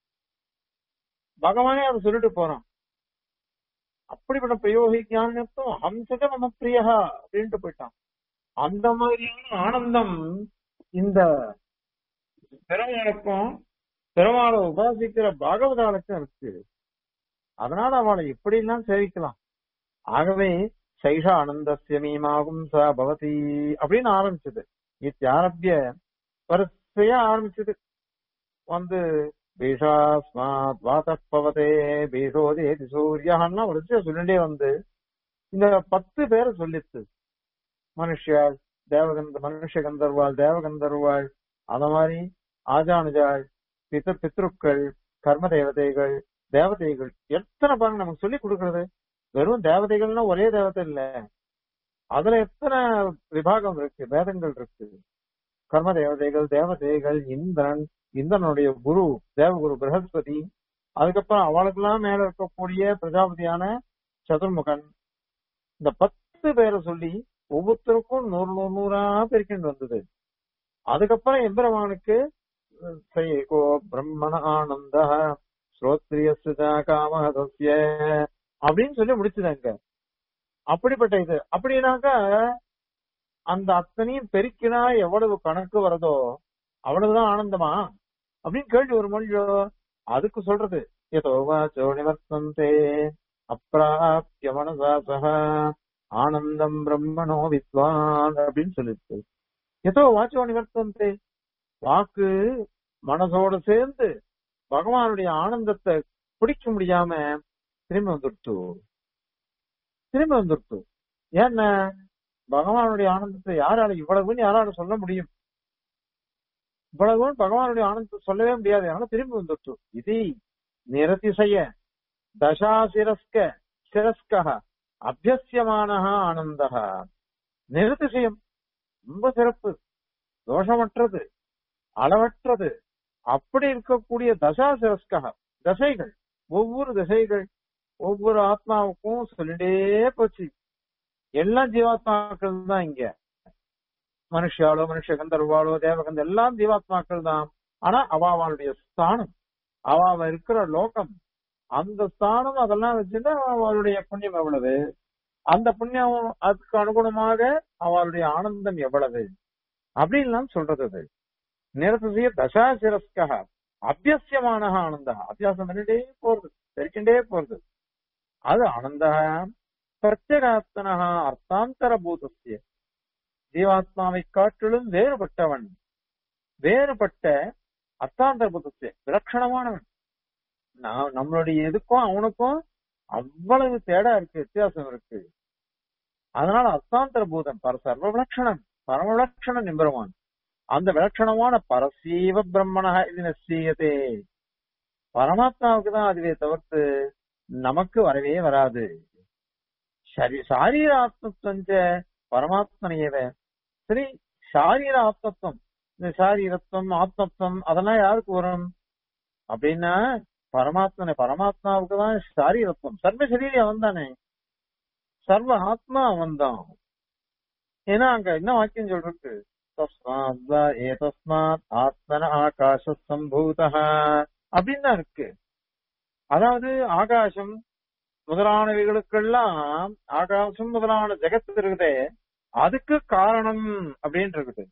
பகவானே அதை சொல்லிட்டு போறான் அப்படிப்பட்ட பிரயோகிக்கானத்தும் ஹம்சக மம பிரியா அப்படின்ட்டு போயிட்டான் அந்த மாதிரியான ஆனந்தம் இந்த பெருமாளுக்கும் பெருமாளை உபாசிக்கிற பாகவதாளுக்கும் இருக்கு அதனால அவளை எப்படி எல்லாம் சேவிக்கலாம் ஆகவே சைஷா ஆனந்தசிய மீமாகும் ச பவதி அப்படின்னு ஆரம்பிச்சது இத்தியாரம்பிய வரிசையா ஆரம்பிச்சது வந்து பீஷாஸ்மாத் வாதப்பவதே பீஷோதேதி சூரியான்னா வரிசையா சொல்லிட்டே வந்து இந்த பத்து பேரை சொல்லித்து மனுஷியாள் தேவகந்த மனுஷ கந்தர்வாள் தேவகந்தர்வாள் அந்த மாதிரி ஆஜானுஜாள் பித்த பித்ருக்கள் கர்ம தேவதைகள் தேவதைகள் எத்தனை பாருங்க நமக்கு சொல்லி கொடுக்கறது வெறும் தேவதைகள்னா ஒரே தேவதை இல்ல அதுல எத்தனை விபாகம் இருக்கு வேதங்கள் இருக்கு கர்ம தேவதைகள் தேவதைகள் இந்திரன் இந்திரனுடைய குரு தேவகுரு பிரகஸ்பதி அதுக்கப்புறம் அவளுக்கெல்லாம் மேல இருக்கக்கூடிய பிரஜாபதியான சதுர்முகன் இந்த பத்து பேரை சொல்லி ஒவ்வொருத்தருக்கும் நூறு நூறு நூறா பெருக்கிட்டு வந்தது அதுக்கப்புறம் எம்பெருமானுக்கு சைகோ பிரம்மண ஆனந்த ஸ்ரோத்ரியஸ்ய காமஹதஸ்ய அப்படின்னு சொல்லி முடிச்சுதாங்க அப்படிப்பட்ட இது அப்படின்னாக்கா அந்த அத்தனையும் பெருக்கினா எவ்வளவு கணக்கு வருதோ அவ்வளவுதான் ஆனந்தமா அப்படின்னு கேள்வி ஒரு மொழியோ அதுக்கு சொல்றது ஏதோ வாச்சோ நிவர்த்தந்தே அப்பிராப்திய மனசா சக ஆனந்தம் பிரம்மணோ வித்வான் அப்படின்னு சொல்லிருக்கு ஏதோ வாச்சோ நிவர்த்தந்தே வாக்கு மனசோட சேர்ந்து பகவானுடைய ஆனந்தத்தை பிடிக்க முடியாம திரும்பி வந்துடுத்து திரும்பி வந்துடுத்து ஏன்னா பகவானுடைய ஆனந்தத்தை யாரால இவ்வளவுன்னு யாரால சொல்ல முடியும் இவ்வளவுன்னு பகவானுடைய ஆனந்தத்தை சொல்லவே முடியாது அதனால திரும்பி வந்துடுத்து இது நிரதிசய தசாசிரஸ்க சிரஸ்க அபியசியமான ஆனந்த நிரதிசயம் ரொம்ப சிறப்பு தோஷமற்றது அளவற்றது அப்படி இருக்கக்கூடிய தசா சிரஸ்கா தசைகள் ஒவ்வொரு தசைகள் ஒவ்வொரு ஆத்மாவுக்கும் சொல்லிட்டே போச்சு எல்லாம் ஜீவாத்மாக்கள் தான் இங்க மனுஷாலோ மனுஷ கந்தர்வாளோ தேவகந்த எல்லாம் ஜீவாத்மாக்கள் தான் ஆனா அவாவாளுடைய ஸ்தானம் அவாவ இருக்கிற லோகம் அந்த ஸ்தானம் அதெல்லாம் வச்சுட்டு அவளுடைய புண்ணியம் எவ்வளவு அந்த புண்ணியம் அதுக்கு அனுகுணமாக அவளுடைய ஆனந்தம் எவ்வளவு அப்படின்லாம் சொல்றது அது நிரதிய தசா சிரஸ்கா அபியசியமான ஆனந்த அபியாசம் பண்ணிட்டே போறது தெரிச்சுட்டே போறது அது ஆனந்த பிரத்யேகாத்மனா அர்த்தாந்தர பூதஸ்ய ஜீவாத்மாவை காட்டிலும் வேறுபட்டவன் வேறுபட்ட அர்த்தாந்தர பூதஸ்ய விலட்சணமானவன் நான் நம்மளுடைய இதுக்கும் அவனுக்கும் அவ்வளவு தேடா இருக்கு வித்தியாசம் இருக்கு அதனால அர்த்தாந்தர பூதம் பர சர்வ விலட்சணம் பரம விலட்சணம் நிம்பருவான் அந்த விலட்சணமான பரசீவ பிரம்மண இது நசீயதே பரமாத்மாவுக்கு தான் அதுவே தவிர்த்து நமக்கு வரவே வராது சரி சாரீர ஆத்மத்துவம் பரமாத்மனையவ சரி சாரீர ஆத்மத்துவம் இந்த சாரீரத்துவம் ஆத்மத்துவம் அதெல்லாம் யாருக்கு வரும் அப்படின்னா பரமாத்மனை பரமாத்மாவுக்கு தான் சாரீரத்துவம் சர்வ சரீரி அவன் தானே சர்வ ஆத்மா அவன் தான் ஏன்னா அங்க என்ன வாக்கியம் சொல்றது தஸ்மாத் ஏதஸ்மாத் ஆத்மன ஆகாச சம்பூத அப்படின்னு தான் இருக்கு அதாவது ஆகாசம் முதலானவைகளுக்கெல்லாம் ஆகாசம் முதலான ஜெகத்து இருக்குதே அதுக்கு காரணம் அப்படின்னு இருக்குது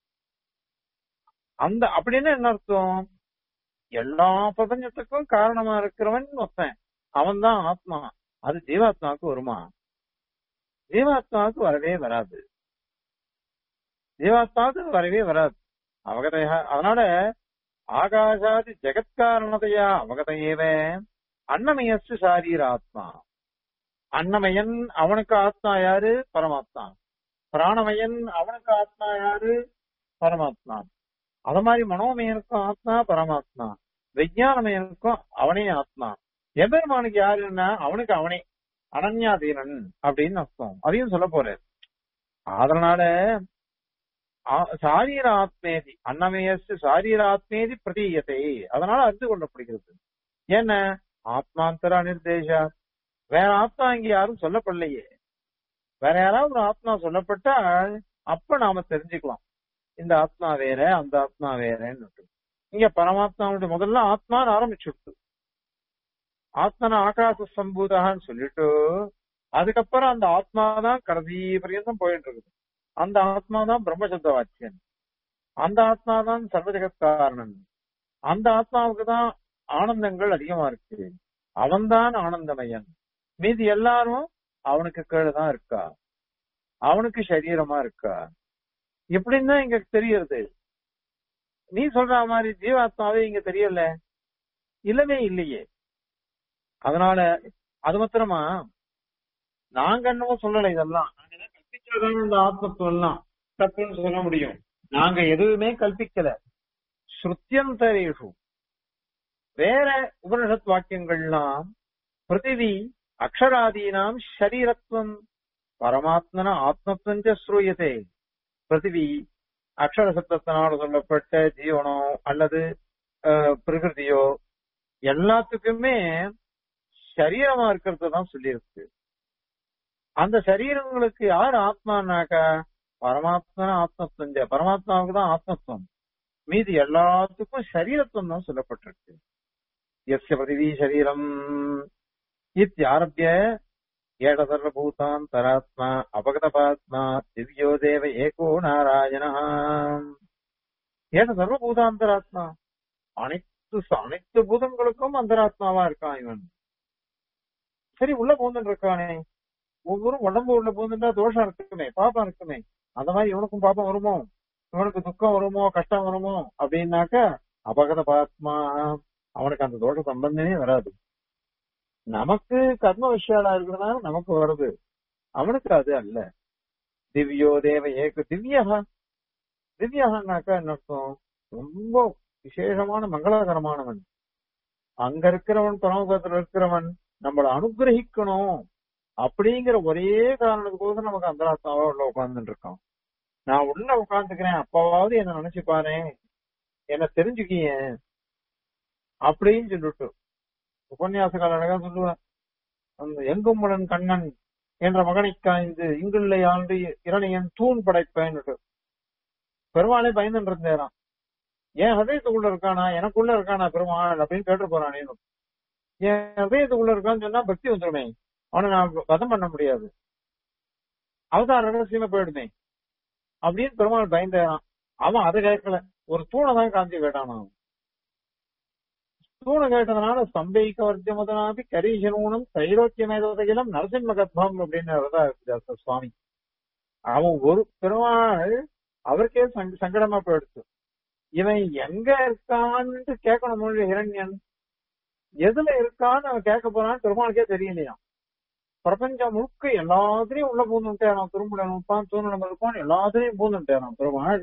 அந்த அப்படின்னு என்ன அர்த்தம் எல்லா பிரபஞ்சத்துக்கும் காரணமா இருக்கிறவன் ஒருத்தன் அவன் தான் ஆத்மா அது ஜீவாத்மாவுக்கு வருமா ஜீவாத்மாவுக்கு வரவே வராது ஜீவாத்மாவுக்கு வரவே வராது அவகதைய அதனால ஆகாசாதி ஜெகத்காரணதையா அவகதையேவ அன்னமயஸ்து சாரீர ஆத்மா அன்னமயன் அவனுக்கு ஆத்மா யாரு பரமாத்மா பிராணமயன் அவனுக்கு ஆத்மா யாரு பரமாத்மா அத மாதிரி மனோமயனுக்கும் ஆத்மா பரமாத்மா விஜயானமயனுக்கும் அவனே ஆத்மா எபெருமானுக்கு யாருன்னா அவனுக்கு அவனே அனன்யாதீனன் அப்படின்னு அர்த்தம் அதையும் சொல்ல போறாரு அதனால சாரீர ஆத்மேதி அன்னமயசு சாரீர ஆத்மேதி பிரதீயத்தை அதனால அறிந்து கொள்ளப்படுகிறது ஏன்னா ஆத்மாந்தர நிர்தேசா வேற ஆத்மா இங்க யாரும் சொல்லப்படலையே வேற யாராவது ஒரு ஆத்மா சொல்லப்பட்டால் அப்ப நாம தெரிஞ்சுக்கலாம் இந்த ஆத்மா வேற அந்த ஆத்மா வேறன்னு இங்க பரமாத்மாவுடைய முதல்ல ஆத்மான்னு ஆரம்பிச்சுட்டு ஆத்மன ஆகாச சம்பூதான்னு சொல்லிட்டு அதுக்கப்புறம் அந்த ஆத்மா தான் கடைசி பரியந்தம் போயிட்டு இருக்குது அந்த ஆத்மா தான் பிரம்மசப்த வாக்கியன் அந்த ஆத்மா தான் சர்வஜகத் காரணன் அந்த ஆத்மாவுக்கு தான் ஆனந்தங்கள் அதிகமா இருக்கு அவன்தான் ஆனந்தமயன் மீதி எல்லாரும் அவனுக்கு கீழே தான் இருக்கா அவனுக்கு சரீரமா இருக்கா இப்படின்னு தான் இங்க தெரியறது நீ சொல்ற மாதிரி ஜீவாத்மாவே இங்க தெரியல இல்லவே இல்லையே அதனால அது மாத்திரமா நாங்க என்னமோ சொல்லல இதெல்லாம் கற்பிச்சாதான் இந்த ஆத்மத்துவம் எல்லாம் தப்புன்னு சொல்ல முடியும் நாங்க எதுவுமே கல்பிக்கல ஸ்ருத்தியந்தரேஷு வேற உபனிஷத் வாக்கியங்கள்லாம் பிருத்திவி அக்ஷராதீனாம் ஷரீரத்துவம் பரமாத்மன ஆத்மத்துவம் ஸ்ரூயதே பிருத்திவி அக்ஷர சப்தத்தினால் சொல்லப்பட்ட ஜீவனோ அல்லது பிரகிருதியோ எல்லாத்துக்குமே சரீரமா இருக்கிறது தான் சொல்லியிருக்கு அந்த சரீரங்களுக்கு யார் ஆத்மானாக்கா பரமாத்மா ஆத்மத்துவம் பரமாத்மாவுக்கு தான் ஆத்மத்துவம் மீதி எல்லாத்துக்கும் சரீரத்துவம் தான் சொல்லப்பட்டிருக்கு எஸ்ய பிருத்திவி சரீரம் இத்தியாரபிய ஏட சர்வபூதாந்தராத்மா அபகதபாத்மா திவ்யோ தேவ ஏகோ நாராயண ஏட சர்வபூதாந்தராத்மா அனைத்து அனைத்து பூதங்களுக்கும் அந்தராத்மாவா இருக்கான் இவன் சரி உள்ள பூந்துட்டு இருக்கானே ஒவ்வொரு உடம்பு உள்ள பூந்துட்டா தோஷம் இருக்குமே பாப்பம் இருக்குமே அந்த மாதிரி இவனுக்கும் பாப்பம் வருமோ இவனுக்கு துக்கம் வருமோ கஷ்டம் வருமோ அப்படின்னாக்க அபகத பாத்மா அவனுக்கு அந்த தோஷ சம்பந்தமே வராது நமக்கு கர்ம விஷயாலா இருக்கிறதுனால நமக்கு வருது அவனுக்கு அது அல்ல திவ்யோ தேவ ஏக திவ்யகா திவ்யகான்னாக்கா என்ன அர்த்தம் ரொம்ப விசேஷமான மங்களகரமானவன் அங்க இருக்கிறவன் பரமபதத்துல இருக்கிறவன் நம்மளை அனுகிரகிக்கணும் அப்படிங்கிற ஒரே காரணத்துக்கோசம் நமக்கு அந்தராத்மாவா உள்ள உட்கார்ந்துட்டு இருக்கோம் நான் உள்ள உட்காந்துக்கிறேன் அப்பாவது என்ன நினைச்சு பாரு என்ன தெரிஞ்சுக்கிய அப்படின்னு சொல்லிட்டு உபன்யாசகால அழகா சொல்லுவேன் அந்த எங்கும்புடன் கண்ணன் என்ற மகனை காய்ந்து இங்குள்ள ஆண்டு இரணியன் தூண் படைப்பேன்னுட்டு பெருமாளே பயந்துட்டு இருந்தேரான் என் ஹதயத்துக்குள்ள இருக்கானா எனக்குள்ள இருக்கானா பெருமாள் அப்படின்னு கேட்டு போறான் என் ஹதயத்துக்குள்ள இருக்கான்னு சொன்னா பக்தி வந்துடுமே அவனை நான் வதம் பண்ண முடியாது அவதார ரகசியமா போயிடுமே அப்படின்னு பெருமாள் பயந்தேரான் அவன் அதை கேட்கல ஒரு தூணை தான் காஞ்சி கேட்டான் அவன் தூணை கேட்டதுனால ஸ்தம்பைக்க வர்த்தியமதனாபி கரீசனூனம் தைரோக்கியமேதோதகிலம் நரசிம்ம கர்ப்பம் அப்படின்னு சுவாமி அவன் ஒரு பெருமாள் அவருக்கே சங்க- சங்கடமா போயிடுச்சு இவன் எங்க இருக்கான்னு கேட்கணும் மொழி ஹிரண்யன் எதுல இருக்கான்னு அவன் கேட்க போறான்னு பெருமாளுக்கே தெரியலையாம் பிரபஞ்சம் முழுக்க எல்லாத்திலையும் உள்ள பூந்துட்டேன் திரும்புடன் இருப்பான் தூணம் இருப்பான் எல்லாத்திலையும் பூந்துட்டேன் பெருமாள்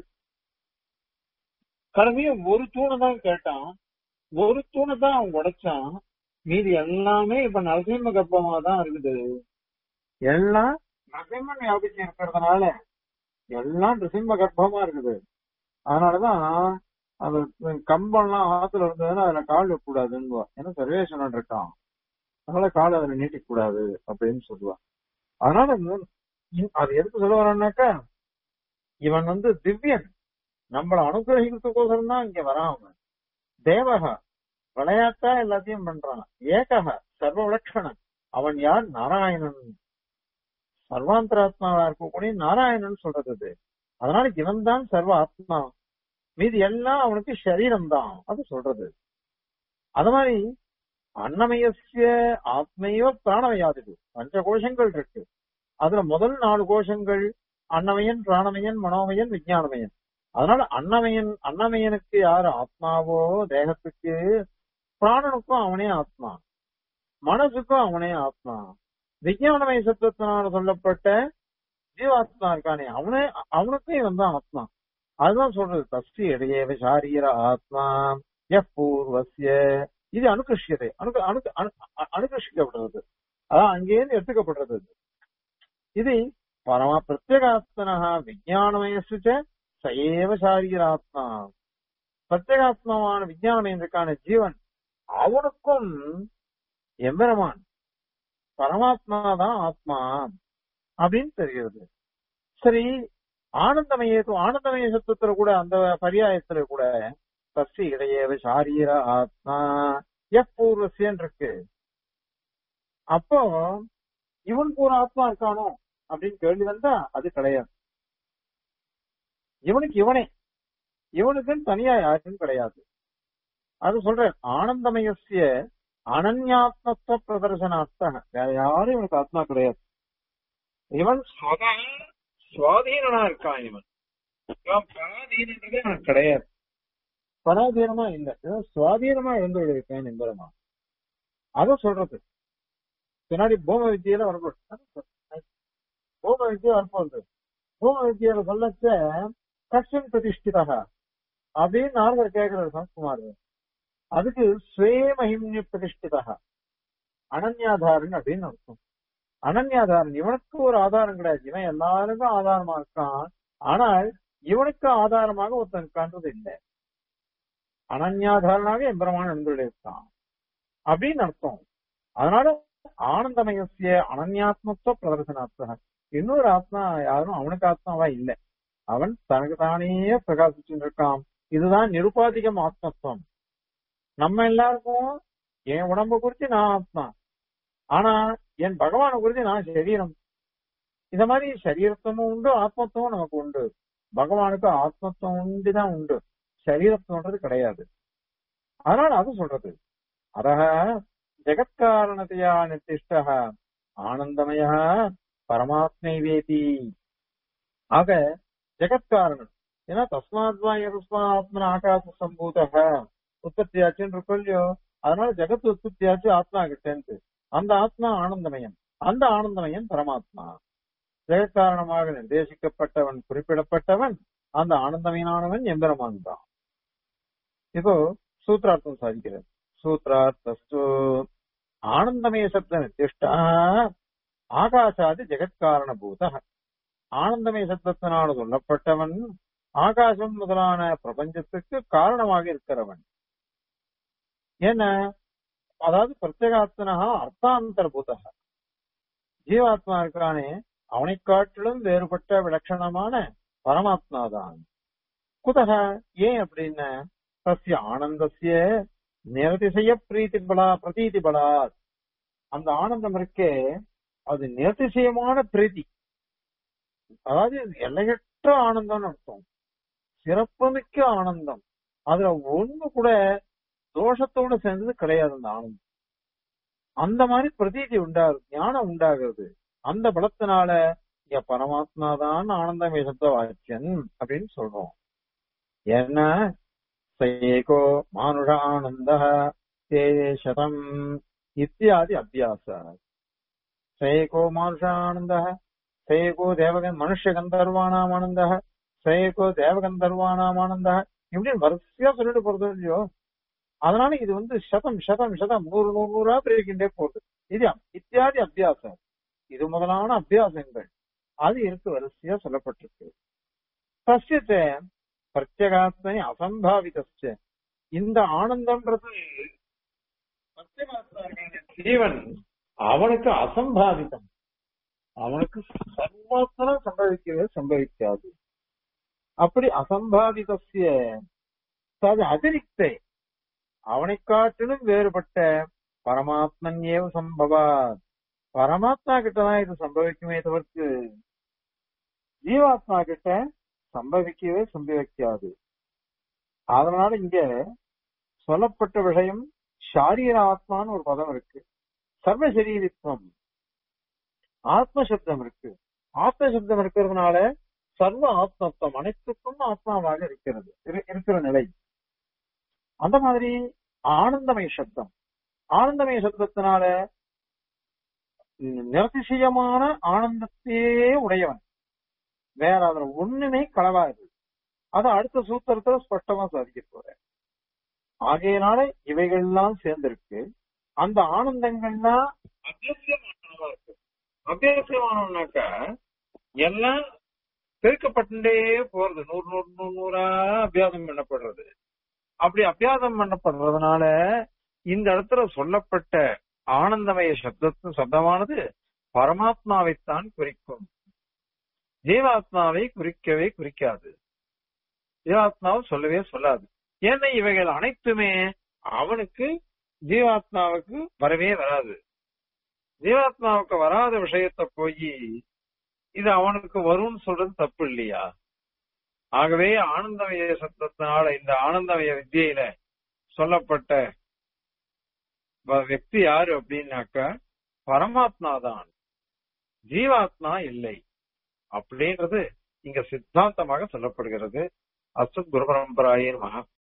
கடைசியும் ஒரு தூணை தான் கேட்டான் ஒரு தூணை தான் அவன் உடைச்சான் மீதி எல்லாமே இப்ப நரசிம்ம கர்ப்பமா தான் இருக்குது எல்லாம் நரசிம்மன் வியாபிச்சு இருக்கிறதுனால எல்லாம் நரசிம்ம கர்ப்பமா இருக்குது அதனாலதான் அந்த கம்பம்லாம் ஆத்துல இருந்ததுன்னா அதுல கால் வைக்கக்கூடாதுன்னு ஏன்னா சர்வேஷன் இருக்கான் அதனால கால் அதுல நீட்டிக்க கூடாது அப்படின்னு சொல்லுவான் அதனால இந்த- இ- அது எதுக்கு சொல்ல வரான்னாக்கா இவன் வந்து திவ்யன் நம்மள அனுகிரகிக்கிறதுக்கோசரம் தான் இங்க வரான் அவன் தேவகா விளையாட்டா எல்லாத்தையும் பண்றான் ஏகக சர்வ விலட்சணன் அவன் யார் நாராயணன் சர்வாந்தராத்மாவா இருக்கக்கூடிய நாராயணன் சொல்றது இது அதனால இவன் தான் சர்வ ஆத்மா மீதி எல்லாம் அவனுக்கு சரீரம் தான் அது சொல்றது அது மாதிரி அன்னமயசிய ஆத்மையோ பிராணமயாது பஞ்ச கோஷங்கள் இருக்கு அதுல முதல் நாலு கோஷங்கள் அன்னமயன் பிராணமயன் மனோமயன் விஞ்ஞானமயன் அதனால அன்னமயன் அன்னமயனுக்கு யாரு ஆத்மாவோ தேகத்துக்கு பிராணனுக்கும் அவனே ஆத்மா மனசுக்கும் அவனே ஆத்மா விஞ்ஞானமய சத்துவத்தினால சொல்லப்பட்ட ஜீவாத்மா இருக்கானே அவனே அவனுக்கும் இவன் தான் ஆத்மா அதுதான் சொல்றது தஸ்தி இடையேவ சாரீர ஆத்மா எஃப் பூர்வசிய இது அனுகிருஷ்யதை அனு அனு அனு- அனுகிருஷிக்கப்படுறது அதான் அங்கேயிருந்து எடுத்துக்கப்படுறது இது. இது பரம பிரத்யேகாத்மனா விஜயானமயசுச்ச சயேவ சாரீராத்மா பிரத்யேகாத்மாவான விஞ்ஞானமயம் இருக்கான ஜீவன் அவனுக்கும் எம்பெருமான் பரமாத்மா தான் ஆத்மா அப்படின்னு தெரிகிறது சரி ஆனந்தமய ஆனந்தமய சத்துவத்துல கூட அந்த பரியாயத்துல கூட தஸ்தி இடையேவ சாரீர ஆத்மா எஃப் பூர்வசியன் இருக்கு அப்போ இவனுக்கு ஒரு ஆத்மா இருக்கானோ அப்படின்னு கேள்வி வந்தா அது கிடையாது இவனுக்கு இவனே இவனுக்குன்னு தனியா யாருக்கும் கிடையாது அது சொல்றேன் ஆனந்தமயசிய அனன்யாத்மத்துவ பிரதர்சனார்த்த வேற யாரும் இவனுக்கு ஆத்மா கிடையாது இவன் ஸ்வதா சுவாதீனனா இருக்கான் இவன் இவன் பராதீனன்றதே அவனுக்கு கிடையாது பராதீனமா இல்ல இவன் சுவாதீனமா இருந்து இருக்கான் எம்பெருமா அத சொல்றது பின்னாடி பூம வித்தியில வரப்போகுது பூம வித்தியா வரப்போகுது பூம வித்தியில சொல்லச்ச கஷ்டன் பிரதிஷ்டிதா அப்படின்னு நாரதர் கேட்கிறாரு சம்ஸ்குமார் அதுக்கு ஸ்வே மகிம்ய பிரதிஷ்டிதா அனன்யாதாரன் அப்படின்னு அர்த்தம் அனன்யாதாரன் இவனுக்கு ஒரு ஆதாரம் கிடையாது இவன் எல்லாருக்கும் ஆதாரமா இருக்கான் ஆனால் இவனுக்கு ஆதாரமாக ஒருத்தன் இருக்கான்றது இல்லை அனன்யாதாரனாக எம்பெருமான் எழுந்துள்ள இருக்கான் அப்படின்னு அர்த்தம் அதனால ஆனந்தமயசிய அனன்யாத்மத்துவ பிரதர்சனார்த்தம் இன்னொரு ஆத்மா யாரும் அவனுக்கு ஆத்மாவா இல்லை அவன் தனக்கு தானே பிரகாசிச்சுட்டு இருக்கான் இதுதான் நிருபாதிகம் ஆத்மத்துவம் நம்ம எல்லாருக்கும் என் உடம்ப குறிச்சு நான் ஆத்மா ஆனா என் பகவானை குறிச்சு நான் சரீரம் இந்த மாதிரி சரீரத்துவமும் உண்டு ஆத்மத்துவம் நமக்கு உண்டு பகவானுக்கு ஆத்மத்துவம் உண்டுதான் உண்டு சரீரத்துவன்றது கிடையாது அதனால அது சொல்றது அதக ஜெகத்காரணத்தையா நிர்திஷ்ட ஆனந்தமய பரமாத்மைவேதி ஆக ஜெகத்காரணம் ஏன்னா தஸ்மாத்வா யஸ்மாத்மன ஆகாச சம்பூத உற்பத்தி ஆச்சுன்னு இருக்கோ இல்லையோ அதனால ஜெகத் உற்பத்தி ஆச்சு ஆத்மா கிட்டேன்ட்டு அந்த ஆத்மா ஆனந்தமயம் அந்த ஆனந்தமயம் பரமாத்மா ஜெகத்காரணமாக நிர்தேசிக்கப்பட்டவன் குறிப்பிடப்பட்டவன் அந்த ஆனந்தமயனானவன் எம்பெருமான் தான் இப்போ சூத்ரார்த்தம் சாதிக்கிறது சூத்ரார்த்தஸ்து ஆனந்தமய சப்த நிர்திஷ்டா ஆகாசாதி ஜெகத்காரணபூத ஆனந்தமய சப்தத்தினால சொல்லப்பட்டவன் ஆகாசம் முதலான பிரபஞ்சத்துக்கு காரணமாக இருக்கிறவன் ஏன்னா அதாவது பிரத்யேகாத்மனா அர்த்தாந்தர்பூத ஜீவாத்மா இருக்கானே அவனை காட்டிலும் வேறுபட்ட விலட்சணமான பரமாத்மா தான் குதக ஏன் அப்படின்னா தஸ்ய ஆனந்தசிய நிரதிசய பிரீத்தி பலா பிரதீதி பலா அந்த ஆனந்தம் இருக்கே அது நிரதிசயமான பிரீத்தி அதாவது எல்லையற்ற ஆனந்தம்னு அர்த்தம் சிறப்புமிக்க ஆனந்தம் அதுல ஒண்ணு கூட தோஷத்தோட சேர்ந்தது கிடையாது அந்த ஆனந்தம் அந்த மாதிரி பிரதீதி உண்டாகுது ஞானம் உண்டாகிறது அந்த பலத்தினால இங்க பரமாத்மா தான் ஆனந்தமே சப்த வாக்கியன் அப்படின்னு சொல்றோம் ஏன்னா சயேகோ மானுஷ ஆனந்த தே சதம் இத்தியாதி அபியாச சயேகோ மானுஷ ஆனந்த சயேகோ தேவகன் மனுஷ கந்தர்வானாம் ஆனந்த சயேகோ தேவகந்தர்வானாம் ஆனந்த இப்படி வரிசையா சொல்லிட்டு போறது இல்லையோ அதனால இது வந்து சதம் சதம் சதம் நூறு நூறு நூறா பிரிக்கின்றே போகுது இது இத்தியாதி அபியாசம் இது முதலான அபியாசங்கள் அது இருக்கு வரிசையா சொல்லப்பட்டிருக்கு பசியத்தை பிரத்யகாத்மனை அசம்பாவிதச்ச இந்த ஆனந்தம்ன்றது ஜீவன் அவனுக்கு அசம்பாவிதம் அவனுக்கு சர்வாத்தனம் சம்பவிக்கவே சம்பவிக்காது அப்படி அசம்பாவிதசிய அது அதிரிக்தே அவனை காட்டிலும் வேறுபட்ட பரமாத்மன் ஏவ சம்பவா பரமாத்மா கிட்டதான் இது சம்பவிக்குமே தவிர்த்து ஜீவாத்மா கிட்ட சம்பவிக்கவே சம்பவிக்காது அதனால இங்க சொல்லப்பட்ட விஷயம் ஷாரீர ஆத்மான்னு ஒரு பதம் இருக்கு சர்வ சரீரித்வம் ஆத்ம சப்தம் இருக்கு ஆத்ம சப்தம் இருக்கிறதுனால சர்வ ஆத்மத்துவம் அனைத்துக்கும் ஆத்மாவாக இருக்கிறது இருக்கிற நிலை அந்த மாதிரி ஆனந்தமய சப்தம் ஆனந்தமய சப்தத்தினால நிரதிசயமான ஆனந்தத்தையே உடையவன் வேற அதுல ஒண்ணுமே களவாது அது அடுத்த சூத்திரத்துல ஸ்பஷ்டமா சாதிக்க போற ஆகையினால இவைகள்லாம் சேர்ந்திருக்கு அந்த ஆனந்தங்கள்லாம் அபியசியமானவா இருக்கு அபியசியமானவனாக்கா எல்லாம் பெருக்கப்பட்டுட்டே போறது நூறு நூறு நூறு நூறா அபியாசம் பண்ணப்படுறது அப்படி அபியாசம் பண்ணப்படுறதுனால இந்த இடத்துல சொல்லப்பட்ட ஆனந்தமய சப்தத்து சப்தமானது பரமாத்மாவைத்தான் குறிக்கும் ஜீவாத்மாவை குறிக்கவே குறிக்காது ஜீவாத்மாவை சொல்லவே சொல்லாது ஏன்னா இவைகள் அனைத்துமே அவனுக்கு ஜீவாத்மாவுக்கு வரவே வராது ஜீவாத்மாவுக்கு வராத விஷயத்த போய் இது அவனுக்கு வரும்னு சொல்றது தப்பு இல்லையா ஆகவே ஆனந்தமய சப்தத்தினால இந்த ஆனந்தமய வித்தியில சொல்லப்பட்ட వ్యక్తి யாரு அப்படின்னாக்கா பரமாத்மா தான் ஜீவாத்மா இல்லை அப்படின்றது இங்க சித்தாந்தமாக சொல்லப்படுகிறது அஸ்து குரு பரம்பராயின் மகா